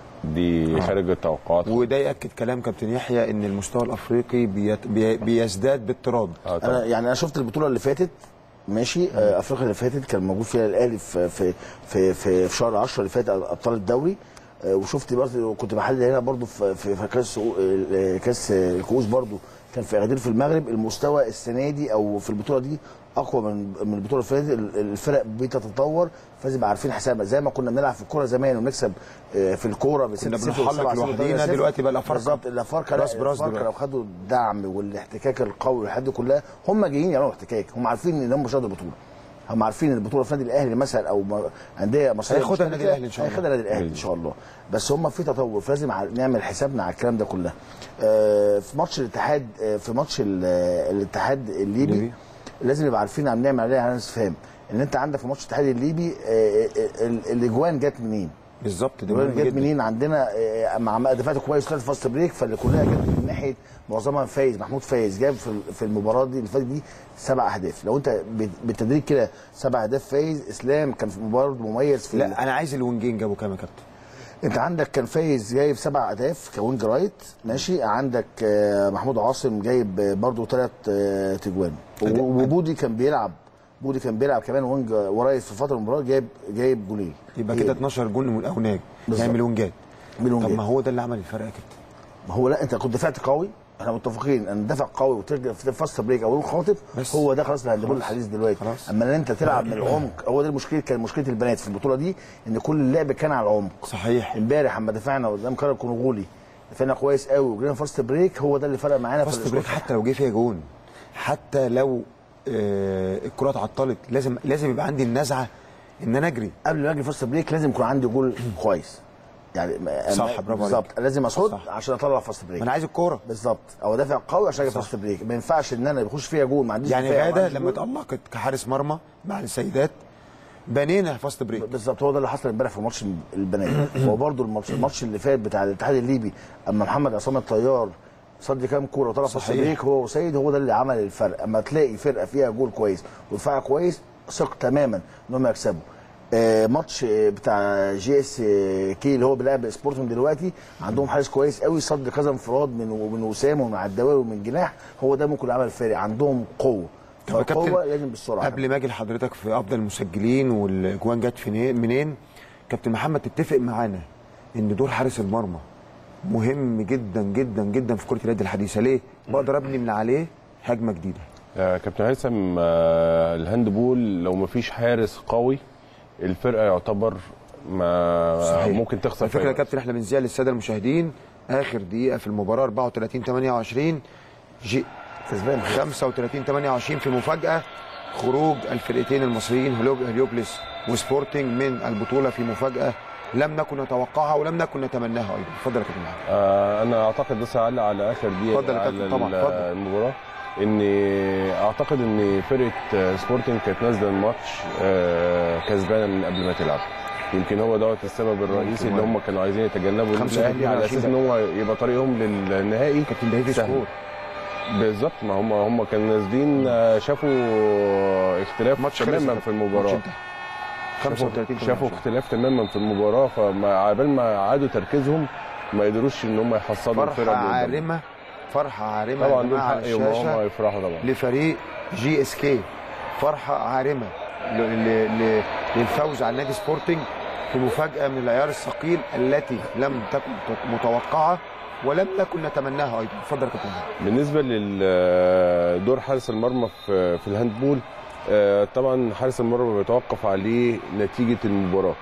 دي خارج التوقعات وده ياكد كلام كابتن يحيى ان المستوى الافريقي بيت بي بيزداد باضطراد آه، طبعاً. انا يعني انا شفت البطوله اللي فاتت ماشي آه، افريقيا اللي فاتت كان موجود فيها الاهلي في في في في, في شهر 10 اللي فات ابطال الدوري آه، وشفت برضه كنت بحلل هنا برضه في في, في كاس آه، كاس الكؤوس برضه كان في اغادير في المغرب المستوى السنه دي او في البطوله دي اقوى من من البطوله اللي فاتت ال- الفرق بتتطور فلازم يبقى عارفين حسابها زي ما كنا بنلعب في الكوره زمان ونكسب آه، في الكوره ب كنا بنحلق لوحدينا، دلوقتي بقى الأفارقة. بالظبط الافارقه راس لا براس الافارقه دلوقتي. لو خدوا الدعم والاحتكاك القوي والحاجات دي كلها هم جايين يعملوا احتكاك هم عارفين ان هم مش هياخدوا البطوله هم عارفين ان البطوله في النادي الاهلي مثلا او م- انديه مصريه هياخدها مش النادي كده، الأهلي إن شاء الله. هياخدها النادي الاهلي ان شاء الله بس هم في تطور فلازم ع- نعمل حسابنا على الكلام ده كله آه، في ماتش الاتحاد آه، في ماتش ال- آه، الاتحاد الليبي الليبي. لازم يبقى عارفين عم نعمل عليها على استفهام ان انت عندك في ماتش الاتحاد الليبي آه، آه، ال- الاجوان جت منين؟ بالظبط ده الجوان مهم جت جدا منين عندنا آه، مع مع دفاعته كويس طلعت فاست بريك فاللي كلها جت من ناحيه معظمها فايز محمود فايز جاب في في المباراه دي اللي فاتت دي سبع اهداف لو انت بت- بالتدريج كده سبع اهداف فايز اسلام كان في مباراه مميز في لا انا عايز الونجين جابوا كام يا كابتن انت عندك كان فايز جايب سبع اهداف كوينج رايت ماشي عندك آه، محمود عاصم جايب آه، برضو ثلاث تجوان أداء- وبودي كان بيلعب بودي كان بيلعب كمان وينج ورايت في فتره المباراه جايب جايب جولين يبقى هي كده دي. 12 جون من الاوناج بالظبط. يعني من الونجات طب بالونجات. ما هو ده اللي عمل الفرق يا كابتن ما هو لا انت كنت دفعت قوي احنا متفقين ان دفع قوي وترجع في فاست بريك او خاطف بس. هو ده خلاص الهاندبول الحديث دلوقتي خلاص. اما ان انت تلعب من العمق هو ده المشكله كان مشكله البنات في البطوله دي ان كل اللعب كان على العمق صحيح امبارح اما دفعنا قدام كارل كونغولي دفعنا كويس قوي وجينا فاست بريك هو ده اللي فرق معانا في فاست السكور. بريك حتى لو جه فيها جون حتى لو آه الكره اتعطلت لازم لازم يبقى عندي النزعه ان انا اجري قبل ما اجي فاست بريك لازم يكون عندي جول كويس يعني ما- صح، برافو بالظبط عليك. لازم اصد صح. عشان اطلع فاست بريك ما انا عايز الكوره بالظبط او دافع قوي عشان اجي صح. فاست بريك ما ينفعش ان انا بخش فيها جول ما عنديش يعني دفاع وما غاده عنديش لما جول. اتالقت كحارس مرمى مع السيدات بنينا فاست بريك بالظبط هو ده اللي حصل امبارح في ماتش البنات هو برده الماتش الماتش اللي فات بتاع الاتحاد الليبي اما محمد عصام الطيار صد كام كوره وطلع فاست صحيح. بريك هو وسيد هو ده اللي عمل الفرق اما تلاقي فرقه فيها جول كويس ودفاع كويس ثق تماما ان هم يكسبوا آه ماتش آه، بتاع جي اس آه، كي اللي هو بيلعب سبورتنج دلوقتي عندهم حارس كويس قوي صد كذا انفراد من من وسام ومن عداوي ومن جناح هو ده ممكن اللي عمل الفرق عندهم قوه طب يا كابتن، فالقوه لازم بالسرعه قبل ما اجي لحضرتك في افضل المسجلين والاجوان جت فين- منين كابتن محمد تتفق معانا ان دور حارس المرمى مهم جدا جدا جدا في كره اليد الحديثه ليه بقدر ابني من عليه هجمه جديده آه، كابتن هيثم آه، الهاندبول لو مفيش حارس قوي الفرقه يعتبر ما صحيح. ممكن تخسر الفكره في يا أي وقت. كابتن احنا بنذيع للساده المشاهدين اخر دقيقه في المباراه 34 28 جي كسبان 35 28 في مفاجاه خروج الفرقتين المصريين هليو- هليوبلس وسبورتنج من البطوله في مفاجاه لم نكن نتوقعها ولم نكن نتمناها ايضا اتفضل يا كابتن محمد آه انا اعتقد بس هعلق على اخر دقيقه اتفضل يا على كابتن، طبعاً، ال- اتفضل. المباراه ان اعتقد ان فرقه آه، سبورتنج كانت نازله الماتش آه، كسبانه من قبل ما تلعب يمكن هو دوت السبب الرئيسي اللي هم كانوا عايزين يتجنبوا خمسة الاهلي على وعشرين اساس ان هو يبقى طريقهم للنهائي كابتن دايفي سهل. سكور بالظبط ما هم هم كانوا نازلين آه، شافوا اختلاف ماتش خلص تماما يا في كابتن. المباراه ماتش انتهى. 35 شافوا اختلاف تماما في المباراه فما عبال ما عادوا تركيزهم ما قدروش ان هم يحصلوا فرحه الفرق اللي قدامهم. عارمه فرحه عارمه طبعا يا دول جماعة على حق يوم الشاشة. هم يفرحوا طبعا لفريق جي اس كي فرحه عارمه ل- ل- ل- للفوز على نادي سبورتنج في مفاجاه من العيار الثقيل التي لم تكن متوقعه ولم نكن نتمناها ايضا اتفضل يا كابتن بالنسبه لدور حارس المرمى في في الهاندبول آه، طبعا حارس المرمى بيتوقف عليه نتيجه المباراه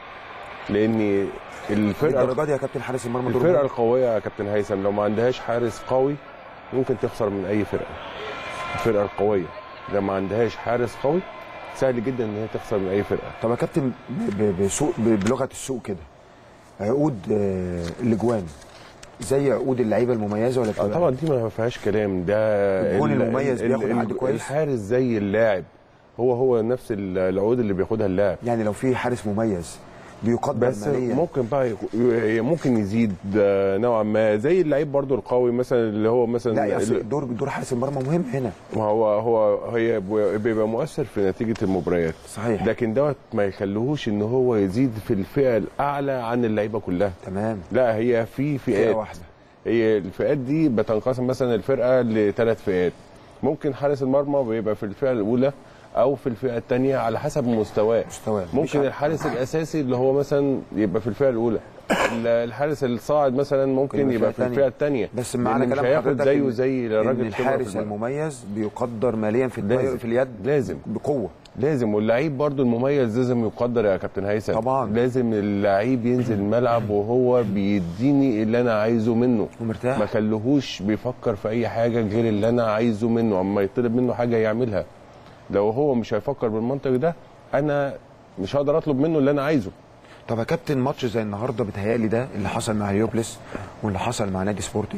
لان الفرقه الدرجات دي يا كابتن حارس المرمى دور الفرقه مهم. القويه يا كابتن هيثم لو ما عندهاش حارس قوي ممكن تخسر من اي فرقه الفرقه القويه لو ما عندهاش حارس قوي سهل جدا ان هي تخسر من اي فرقه طب يا كابتن ب- ب- بسوق ب- بلغه السوق كده عقود آه، الاجوان زي عقود اللعيبه المميزه ولا آه بتبقى طبعا دي ما فيهاش كلام ده الجون ال- المميز ال- بياخد ال- عقد كويس؟ الحارس زي اللاعب هو هو نفس ال- العقود اللي بياخدها اللاعب يعني لو في حارس مميز بيقدر بس ماليا ممكن بقى يك- ي- ممكن يزيد آه، نوعا ما زي اللعيب برضو القوي مثلا اللي هو مثلا لا يا أصل ال- دور دور حارس المرمى مهم هنا ما هو هو هي ب- بيبقى مؤثر في نتيجه المباريات صحيح لكن دوت ما يخليهوش ان هو يزيد في الفئه الاعلى عن اللعيبه كلها تمام لا هي في فئه فئات واحده هي الفئات دي بتنقسم مثلا الفرقه لثلاث فئات ممكن حارس المرمى بيبقى في الفئه الاولى او في الفئه الثانيه على حسب مستواه مستواه مش ممكن ع- الحارس الاساسي اللي هو مثلا يبقى في الفئه الاولى ال- الحارس الصاعد مثلا ممكن يبقى يبقى فئة في الفئه الثانيه بس معنى كلام هياخد حضرتك زيه إن- زي ان الراجل الحارس المميز بيقدر ماليا في الطي... لازم. في اليد لازم بقوه لازم واللعيب برضو المميز لازم يقدر يا كابتن هيثم طبعاً. لازم اللعيب ينزل الملعب وهو بيديني اللي انا عايزه منه ومرتاح. ما خلوهوش بيفكر في اي حاجه غير اللي انا عايزه منه اما يطلب منه حاجه يعملها لو هو مش هيفكر بالمنطق ده انا مش هقدر اطلب منه اللي انا عايزه طب يا كابتن ماتش زي النهارده بيتهيألي ده اللي حصل مع هليوبلس واللي حصل مع نادي سبورتنج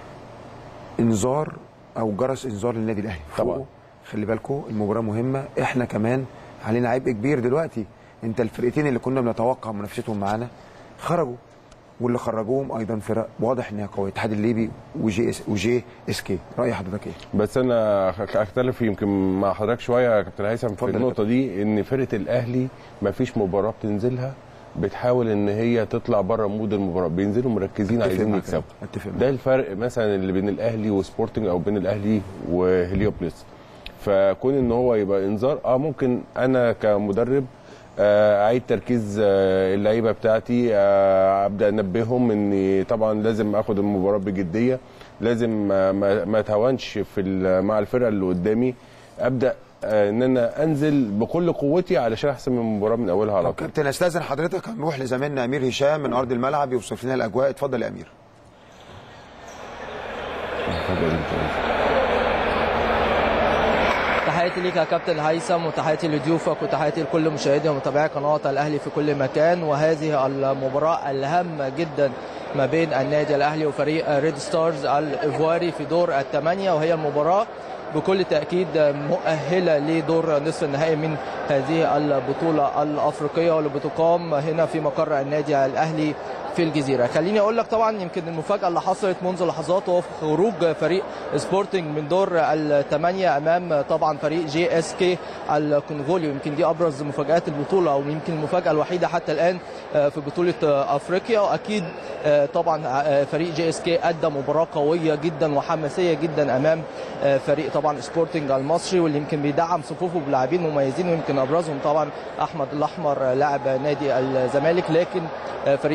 انذار او جرس انذار للنادي الاهلي طبعاً. فوقه. خلي بالكم المباراه مهمه احنا كمان علينا عبء كبير دلوقتي انت الفرقتين اللي كنا بنتوقع منافستهم معانا خرجوا واللي خرجوهم ايضا فرق واضح انها قويه الاتحاد الليبي وجي اس وجي اس كي راي حضرتك ايه؟ بس انا اختلف يمكن مع حضرتك شويه يا كابتن هيثم في اتفضل يا النقطه دي ان فرقه الاهلي ما فيش مباراه بتنزلها بتحاول ان هي تطلع بره مود المباراه بينزلوا مركزين أتفق عايزين معاك. يكسبوا أتفق معاك. ده الفرق مثلا اللي بين الاهلي وسبورتنج او بين الاهلي وهليوبلس فكون ان هو يبقى انذار اه ممكن انا كمدرب آه، اعيد تركيز آه، اللعيبه بتاعتي آه، ابدا انبههم اني طبعا لازم اخد المباراه بجديه لازم آه، ما ما اتهاونش في ال- مع الفرقه اللي قدامي ابدا آه، ان انا انزل بكل قوتي علشان احسم المباراه من اولها على طب طول كابتن استاذن حضرتك هنروح لزميلنا امير هشام من ارض الملعب يوصف لنا الاجواء اتفضل يا امير تحياتي ليك يا كابتن هيثم وتحياتي لضيوفك وتحياتي لكل مشاهدي ومتابعي قناه الاهلي في كل مكان وهذه المباراه الهامه جدا ما بين النادي الاهلي وفريق ريد ستارز الايفواري في دور الثمانيه وهي المباراه بكل تاكيد مؤهله لدور نصف النهائي من هذه البطوله الافريقيه واللي بتقام هنا في مقر النادي الاهلي في الجزيره خليني اقول لك طبعا يمكن المفاجاه اللي حصلت منذ لحظات وهو خروج فريق سبورتنج من دور الثمانيه امام طبعا فريق جي اس كي الكونغولي ويمكن دي ابرز مفاجات البطوله ويمكن المفاجاه الوحيده حتى الان في بطوله افريقيا واكيد طبعا فريق جي اس كي ادى مباراه قويه جدا وحماسيه جدا امام فريق طبعا سبورتنج المصري واللي يمكن بيدعم صفوفه بلاعبين مميزين ويمكن ابرزهم طبعا احمد الاحمر لاعب نادي الزمالك لكن فريق جي اس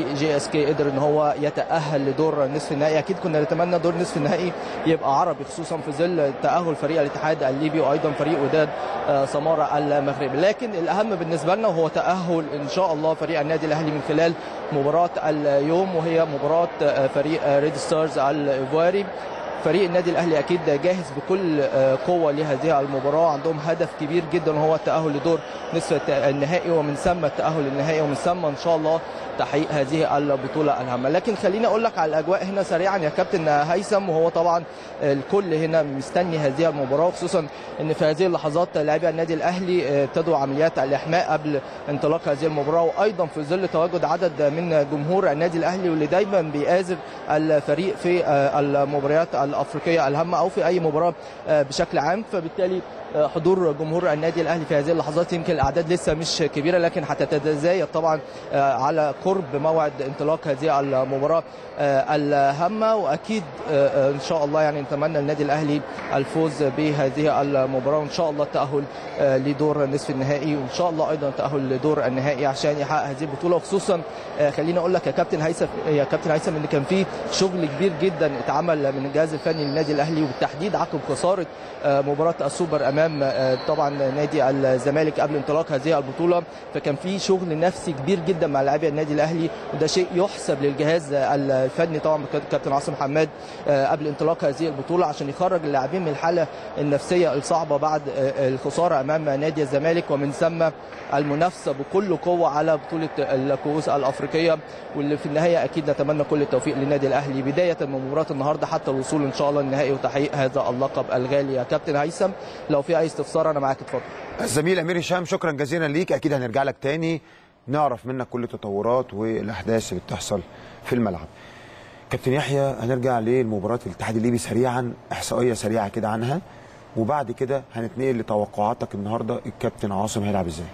بوسكي قدر ان هو يتاهل لدور نصف النهائي اكيد كنا نتمنى دور نصف النهائي يبقى عربي خصوصا في ظل تاهل فريق الاتحاد الليبي وايضا فريق وداد آه، سماره المغربي لكن الاهم بالنسبه لنا هو تاهل ان شاء الله فريق النادي الاهلي من خلال مباراه اليوم وهي مباراه آه، فريق آه، ريد ستارز الايفواري فريق النادي الاهلي اكيد جاهز بكل آه، قوه لهذه المباراه عندهم هدف كبير جدا وهو التاهل لدور نصف النهائي ومن ثم التاهل النهائي ومن ثم ان شاء الله تحقيق هذه البطوله الهامه لكن خليني اقول لك على الاجواء هنا سريعا يا كابتن هيثم وهو طبعا الكل هنا مستني هذه المباراه خصوصا ان في هذه اللحظات لاعبي النادي الاهلي آه، ابتدوا عمليات الاحماء قبل انطلاق هذه المباراه وايضا في ظل تواجد عدد من جمهور النادي الاهلي واللي دايما بيآزر الفريق في آه، المباريات الافريقيه الهامه او في اي مباراه آه، بشكل عام فبالتالي آه، حضور جمهور النادي الاهلي في هذه اللحظات يمكن الاعداد لسه مش كبيره لكن هتتزايد طبعا آه، على قرب موعد انطلاق هذه المباراه آه، الهامه واكيد آه، آه، ان شاء الله يعني نتمنى النادي الاهلي الفوز بهذه المباراه وان شاء الله التاهل آه، لدور نصف النهائي وان شاء الله ايضا التاهل لدور النهائي عشان يحقق هذه البطوله وخصوصا آه، خليني اقول لك يا كابتن هيثم يا كابتن هيثم ان كان في شغل كبير جدا اتعمل من الجهاز الفني للنادي الاهلي وبالتحديد عقب خساره آه، مباراه السوبر امام آه، طبعا نادي الزمالك قبل انطلاق هذه البطوله فكان في شغل نفسي كبير جدا مع لاعبي النادي الاهلي وده شيء يحسب للجهاز الفني طبعا بقياده كابتن عاصم حماد آه، قبل انطلاق هذه البطوله عشان يخرج اللاعبين من الحاله النفسيه الصعبه بعد آه، الخساره امام نادي الزمالك ومن ثم المنافسه بكل قوه على بطوله الكؤوس الافريقيه واللي في النهايه اكيد نتمنى كل التوفيق للنادي الاهلي بدايه من مباراه النهارده حتى الوصول ان شاء الله للنهائي وتحقيق هذا اللقب الغالي يا كابتن هيثم لو في اي استفسار انا معاك اتفضل الزميل امير هشام شكرا جزيلا ليك اكيد هنرجع لك تاني نعرف منك كل التطورات والاحداث اللي بتحصل في الملعب كابتن يحيى هنرجع لمباراه الاتحاد الليبي سريعا احصائيه سريعه كده عنها وبعد كده هنتنقل لتوقعاتك النهارده الكابتن عاصم هيلعب ازاي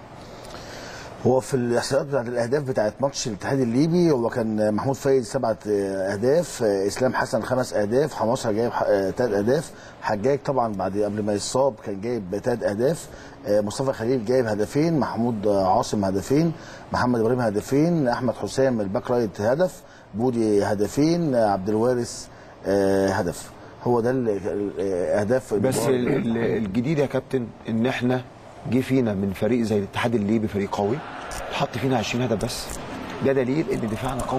هو في الاحصائيات بتاعت الاهداف بتاعت ماتش الاتحاد الليبي هو كان محمود فايز سبعه اهداف اسلام حسن خمس اهداف حماصه جايب ثلاث اهداف حجاج طبعا بعد قبل ما يصاب كان جايب ثلاث اهداف مصطفى خليل جايب هدفين محمود عاصم هدفين محمد ابراهيم هدفين احمد حسام الباك رايت هدف بودي هدفين عبد الوارث هدف هو ده الاهداف بس ال- ال- الجديد يا كابتن ان احنا جه فينا من فريق زي الاتحاد الليبي فريق قوي حط فينا 20 هدف بس ده دليل ان دفاعنا قوي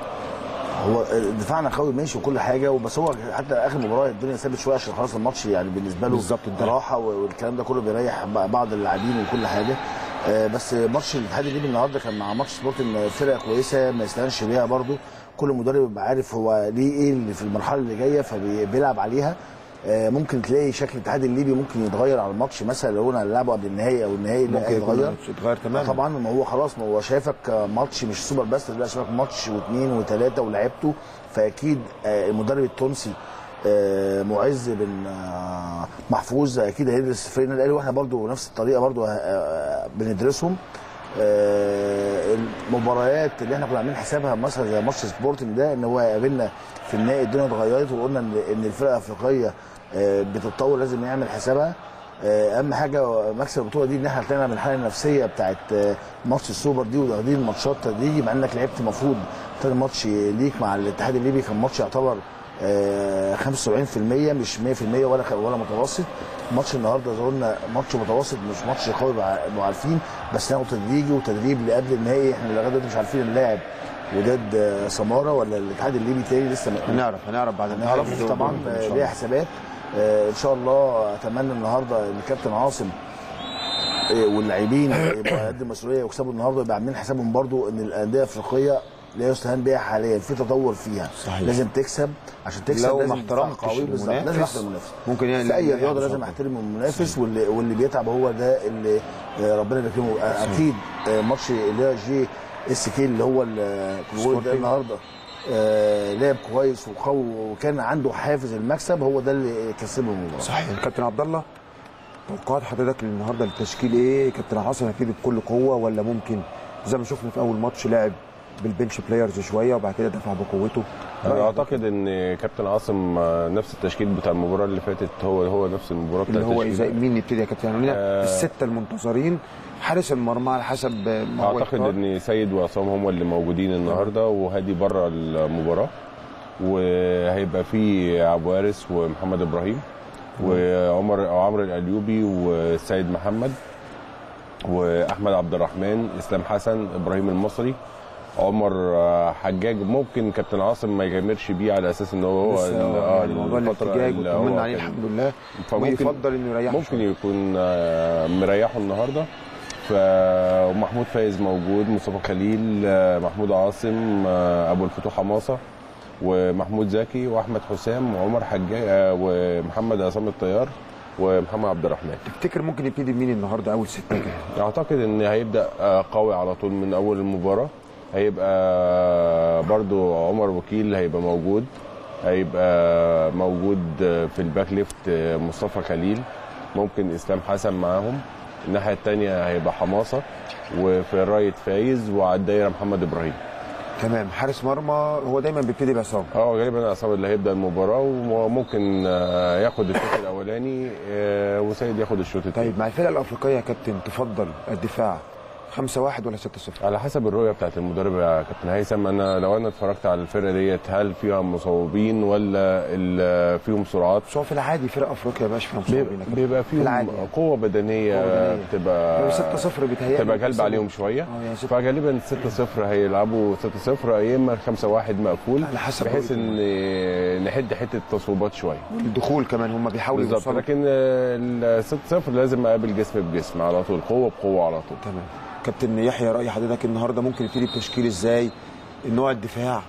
هو دفاعنا قوي ماشي وكل حاجه وبس هو حتى اخر مباراه الدنيا ثابت شويه عشان خلاص الماتش يعني بالنسبه له بالظبط ده. راحه والكلام ده كله بيريح بعض اللاعبين وكل حاجه آه، بس ماتش الاتحاد الليبي النهارده كان مع ماتش سبورتنج فرقه كويسه ما يستهانش بيها برده كل مدرب بيبقى عارف هو ليه ايه اللي في المرحله اللي جايه فبيلعب عليها آه، ممكن تلاقي شكل الاتحاد الليبي ممكن يتغير على الماتش مثلا لو قلنا هنلعبه قبل النهائي او النهائي لا ممكن يكون يتغير يتغير تماما طبعا ما هو خلاص ما هو شايفك ماتش مش سوبر بس لا شايفك ماتش واثنين وثلاثه ولعبته فاكيد آه، المدرب التونسي آه، معز بن آه، محفوظ اكيد هيدرس فريق النادي الاهلي واحنا برضو نفس الطريقه برضو آه، بندرسهم آه، المباريات اللي احنا كنا عاملين حسابها مثلا زي ماتش سبورتنج ده ان هو قابلنا في النهائي الدنيا اتغيرت وقلنا ان ان الفرقه الافريقيه آه، بتتطور لازم نعمل حسابها آه، اهم حاجه مكسب البطوله دي ان احنا طلعنا من الحاله النفسيه بتاعت آه، ماتش السوبر دي واخدين ماتشات تدريجي مع انك لعبت المفروض تاني ماتش ليك مع الاتحاد الليبي كان ماتش يعتبر آه، 75% مش 100% ولا ولا متوسط ماتش النهارده زي قلنا ماتش متوسط مش ماتش قوي بقى عارفين بس ناخد تدريجي وتدريب اللي قبل النهائي احنا لغايه دلوقتي مش عارفين اللاعب وداد آه، سماره ولا الاتحاد الليبي تاني لسه ما- هنعرف هنعرف بعد النهائي نعرف دول طبعا برضه إن شاء ليها الله. حسابات آه، ان شاء الله اتمنى النهارده ان الكابتن عاصم آه، واللاعبين يبقى قد المسؤوليه ويكسبوا النهارده يبقى عاملين حسابهم برضو ان الانديه الافريقيه لا يستهان بها حاليا في تطور فيها صحيح. لازم تكسب عشان تكسب لو لازم ما دفاع احترمتش قوي بالظبط لازم المنافس، احترم المنافس ممكن يعني في اي يعني رياضه يحصل لازم خطأ. احترم المنافس واللي واللي بيتعب هو ده اللي آه، ربنا يكرمه آه، اكيد آه، ماتش اللي هو جي اس كي اللي هو ال- كنا بنقول ده سبورتنج. النهارده آه، لعب كويس وقوي وكان عنده حافز المكسب هو ده اللي كسبه المباراه صحيح كابتن عبد الله توقعات حضرتك النهارده للتشكيل ايه كابتن عاصم هيفيد بكل قوه ولا ممكن زي ما شفنا في اول ماتش لاعب بالبنش بلايرز شويه وبعد كده دفع بقوته انا اعتقد ان كابتن عاصم آه، نفس التشكيل بتاع المباراه اللي فاتت هو هو نفس المباراه بتاع اللي هو التشكيل ازاي مين يبتدي يا كابتن يعني لنا آه. السته المنتظرين حارس المرمى على حسب ما هو اعتقد يختار. ان سيد وعصام هم اللي موجودين النهارده وهادي بره المباراه وهيبقى في عبد وارث ومحمد ابراهيم وعمر او عمرو الايوبي والسيد محمد واحمد عبد الرحمن اسلام حسن ابراهيم المصري عمر آه، حجاج ممكن كابتن عاصم ما يغامرش بيه على اساس ان هو لسه آه، يعني موضوع الفترة الاحتجاج اللي هو وطمنا عليه كان- الحمد لله فممكن ويفضل انه يريح ممكن شوية. يكون آه، مريحه النهارده ف ومحمود فايز موجود مصطفى خليل آه، محمود عاصم آه، ابو الفتوح حماصه ومحمود زكي واحمد حسام وعمر حجاج آه، ومحمد عصام الطيار ومحمد عبد الرحمن تفتكر ممكن يبتدي بمين النهارده اول سته كده اعتقد ان هيبدا آه، قوي على طول من اول المباراه هيبقى برضو عمر وكيل هيبقى موجود هيبقى موجود آه، في الباك ليفت آه، مصطفى خليل ممكن اسلام حسن معاهم الناحيه الثانيه هيبقى حماصه وفي الرايت فايز وعلى الدايره محمد ابراهيم تمام حارس مرمى هو دايما بيبتدي بعصام اه غالبا عصام اللي هيبدا المباراه وممكن آه، ياخد الشوط الاولاني آه، وسيد ياخد الشوط الثاني طيب مع الفرقه الافريقيه يا كابتن تفضل الدفاع 5 1 ولا 6 0 على حسب الرؤيه بتاعت المدرب يا كابتن هيثم انا لو انا اتفرجت على الفرقه ديت هل فيها مصابين ولا ال- فيهم سرعات بس هو في العادي فرق افريقيا ما فيها مصابين يا كابتن. بيبقى في فيهم العادي يعني. قوه بدنيه قوة بدنية. بتبقى 6 0 بيتهيألي تبقى جالبه بس- عليهم شويه اه يعني ستة- فغالبا 6 0 هيلعبوا 6 0 يا اما 5 1 مقفول على حسب بحيث رؤية ان نحد حته تصويبات شويه الدخول كمان هم بيحاولوا بالظبط يوصلوا لكن ال 6 0 لازم اقابل جسم بجسم على طول قوه بقوه على طول تمام كابتن يحيى راي حضرتك النهارده ممكن يبتدي بتشكيل ازاي النوع الدفاع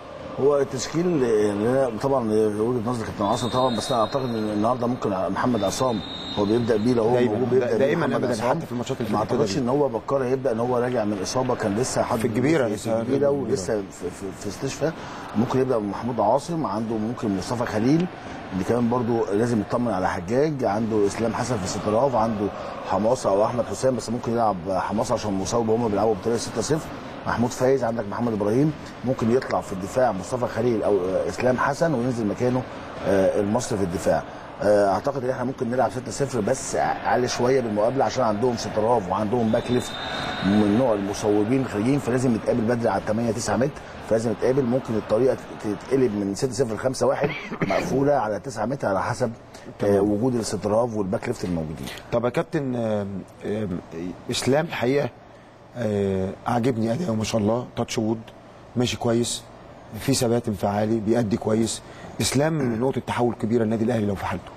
هو التشكيل اللي أنا طبعا وجهه نظر كابتن عاصم طبعا بس انا اعتقد ان النهارده ممكن محمد عصام هو بيبدا بيه لو هو دايماً. موجود بيبدا دا- بيه دايماً محمد أبداً، عصام. حتى في الماتشات اللي ما فاتت اعتقدش دي. ان هو بكار هيبدا ان هو راجع من اصابه كان لسه حد في الجبيرة في لسه الجبيره راجع من ولسه في, في, في استشفاء ممكن يبدا بمحمود عاصم عنده ممكن مصطفى خليل اللي كمان برضو لازم يطمن على حجاج عنده اسلام حسن في الستراف عنده حماصه او احمد حسام بس ممكن يلعب حماصه عشان مصاب هم بيلعبوا بطريقه 6 0 محمود فايز عندك محمد ابراهيم ممكن يطلع في الدفاع مصطفى خليل او آه، اسلام حسن وينزل مكانه آه، المصري في الدفاع آه، اعتقد ان احنا ممكن نلعب 6 0 بس اقل شويه بالمقابله عشان عندهم ستراف وعندهم باك ليفت من نوع المصوبين الخارجيين فلازم نتقابل بدري على 8 9 متر فلازم نتقابل ممكن الطريقه تتقلب من 6 0 ل 5 1 مقفوله على 9 متر على حسب آه، وجود الستراف والباك ليفت الموجودين طب يا كابتن آم، آم، اسلام الحقيقه آه، عاجبني اداؤه ما شاء الله تاتش وود ماشي كويس في ثبات انفعالي بيأدي كويس اسلام من نقطه تحول كبيره النادي الاهلي لو في حالته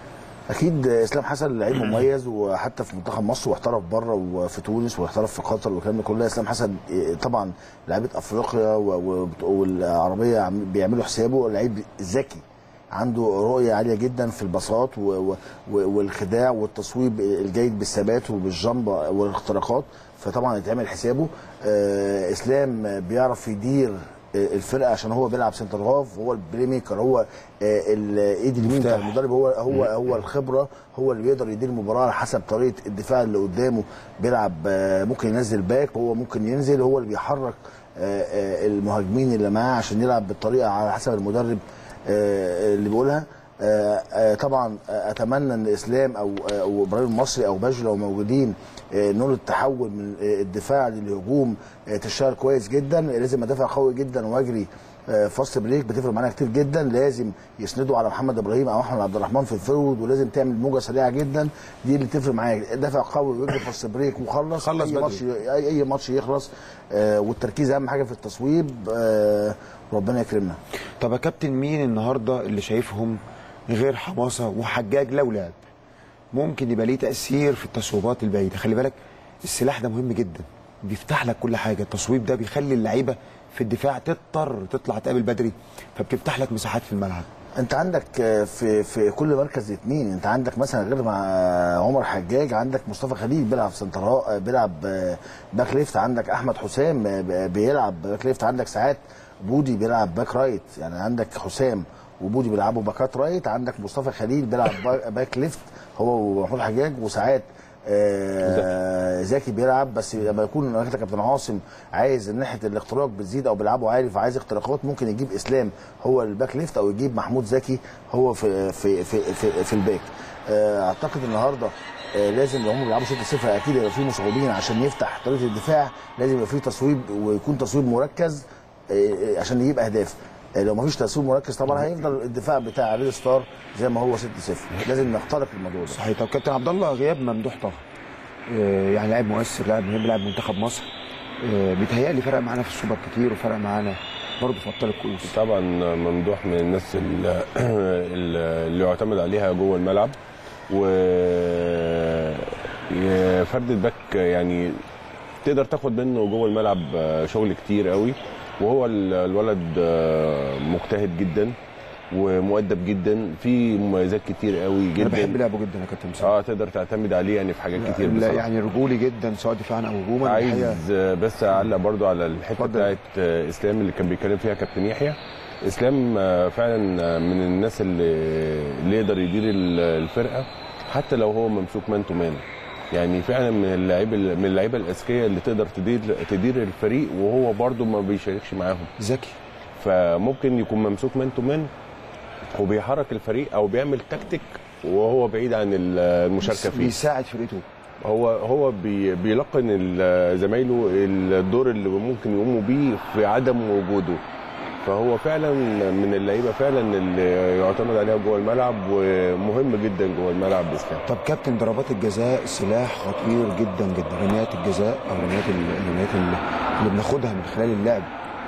اكيد اسلام حسن لعيب مميز وحتى في منتخب مصر واحترف بره وفي تونس واحترف في قطر والكلام ده كله اسلام حسن إيه، طبعا لعيبه افريقيا و- و- والعربيه عم- بيعملوا حسابه لعيب ذكي عنده رؤيه عاليه جدا في الباصات و- و- و- والخداع والتصويب الجيد بالثبات وبالجنبه والاختراقات فطبعا يتعمل حسابه آه، اسلام بيعرف يدير الفرقه عشان هو بيلعب سنتر هاف هو البلاي ميكر هو آه، الايد اليمين بتاع مفتاح. المدرب هو هو هو الخبره هو اللي بيقدر يدير المباراه على حسب طريقه الدفاع اللي قدامه بيلعب آه، ممكن ينزل باك هو ممكن ينزل هو اللي بيحرك آه، آه، المهاجمين اللي معاه عشان يلعب بالطريقه على حسب المدرب آه، اللي بيقولها آه، آه، طبعا آه، اتمنى ان اسلام او آه، او ابراهيم المصري او باجو لو موجودين آه، نقول التحول من آه، الدفاع للهجوم آه، تشتغل كويس جدا لازم ادافع قوي جدا واجري آه، فاست بريك بتفرق معانا كتير جدا لازم يسندوا على محمد ابراهيم او احمد عبد الرحمن في الفرود ولازم تعمل موجه سريعه جدا دي اللي تفرق معاك دافع قوي ويجري فاست بريك وخلص خلص اي بدري. ماتش اي اي ماتش يخلص آه، والتركيز اهم حاجه في التصويب آه، ربنا يكرمنا طب يا كابتن مين النهارده اللي شايفهم غير حماسه وحجاج لو لعب ممكن يبقى ليه تاثير في التصويبات البعيده خلي بالك السلاح ده مهم جدا بيفتح لك كل حاجه التصويب ده بيخلي اللعيبه في الدفاع تضطر تطلع تقابل بدري فبتفتح لك مساحات في الملعب انت عندك آه، في في كل مركز اثنين انت عندك مثلا غير مع عمر حجاج عندك مصطفى خليل بيلعب سنترا بيلعب آه، باك ليفت عندك احمد حسام آه، ب- بيلعب باك ليفت عندك ساعات بودي بيلعب باك رايت يعني عندك حسام وبودي بيلعبوا باكات رايت عندك مصطفى خليل بيلعب با- باك ليفت هو ومحمود حجاج وساعات آه، زكي بيلعب بس لما يكون مثلا كابتن عاصم عايز ناحيه الاختراق بتزيد او بيلعبوا عالي فعايز اختراقات ممكن يجيب اسلام هو الباك ليفت او يجيب محمود زكي هو في في في في, في الباك آه، اعتقد النهارده آه، لازم لو هم بيلعبوا 6 0 اكيد يبقى في مصابين عشان يفتح طريقه الدفاع لازم يبقى في تصويب ويكون تصويب مركز آه، آه، عشان يجيب اهداف آه، لو ما فيش تصويب مركز طبعا هيفضل الدفاع بتاع ريد ستار زي ما هو 6 0 لازم نخترق الموضوع ده صحيح طب كابتن عبد الله غياب ممدوح طه آه، يعني لاعب مؤثر لاعب مهم لاعب منتخب مصر آه، بيتهيألي فرق معانا في السوبر كتير وفرق معانا برضه في ابطال الكؤوس طبعا ممدوح من الناس ال- ال- اللي يعتمد عليها جوه الملعب و فرد الباك يعني تقدر تاخد منه جوه الملعب شغل كتير قوي وهو ال- الولد مجتهد جدا ومؤدب جدا في مميزات كتير قوي انا بحب جدا لعبه جدا يا كابتن مسلم اه تقدر تعتمد عليه يعني في حاجات كتير لا بصراحه يعني رجولي جدا سواء دفاعا او هجوما الحقيقة عايز بس اعلق برضو على الحته اتفضل. بتاعت اسلام اللي كان بيتكلم فيها كابتن يحيى اسلام فعلا من الناس اللي, اللي يقدر يدير الفرقه حتى لو هو ممسوك مان تو مان يعني فعلا من اللعيبه من اللعيبه الاذكياء اللي تقدر تدير تدير الفريق وهو برضو ما بيشاركش معاهم ذكي فممكن يكون ممسوك مان تو مان وبيحرك الفريق او بيعمل تكتيك وهو بعيد عن المشاركه فيه بيساعد فرقته هو هو بي بيلقن ال- زمايله الدور اللي ممكن يقوموا بيه في عدم وجوده فهو فعلا من اللعيبه فعلا اللي يعتمد عليها جوه الملعب ومهم جدا جوه الملعب اسلام طب كابتن ضربات الجزاء سلاح خطير جدا جدا رميات الجزاء او رميات ال- الرميات اللي اللي بناخدها من خلال اللعب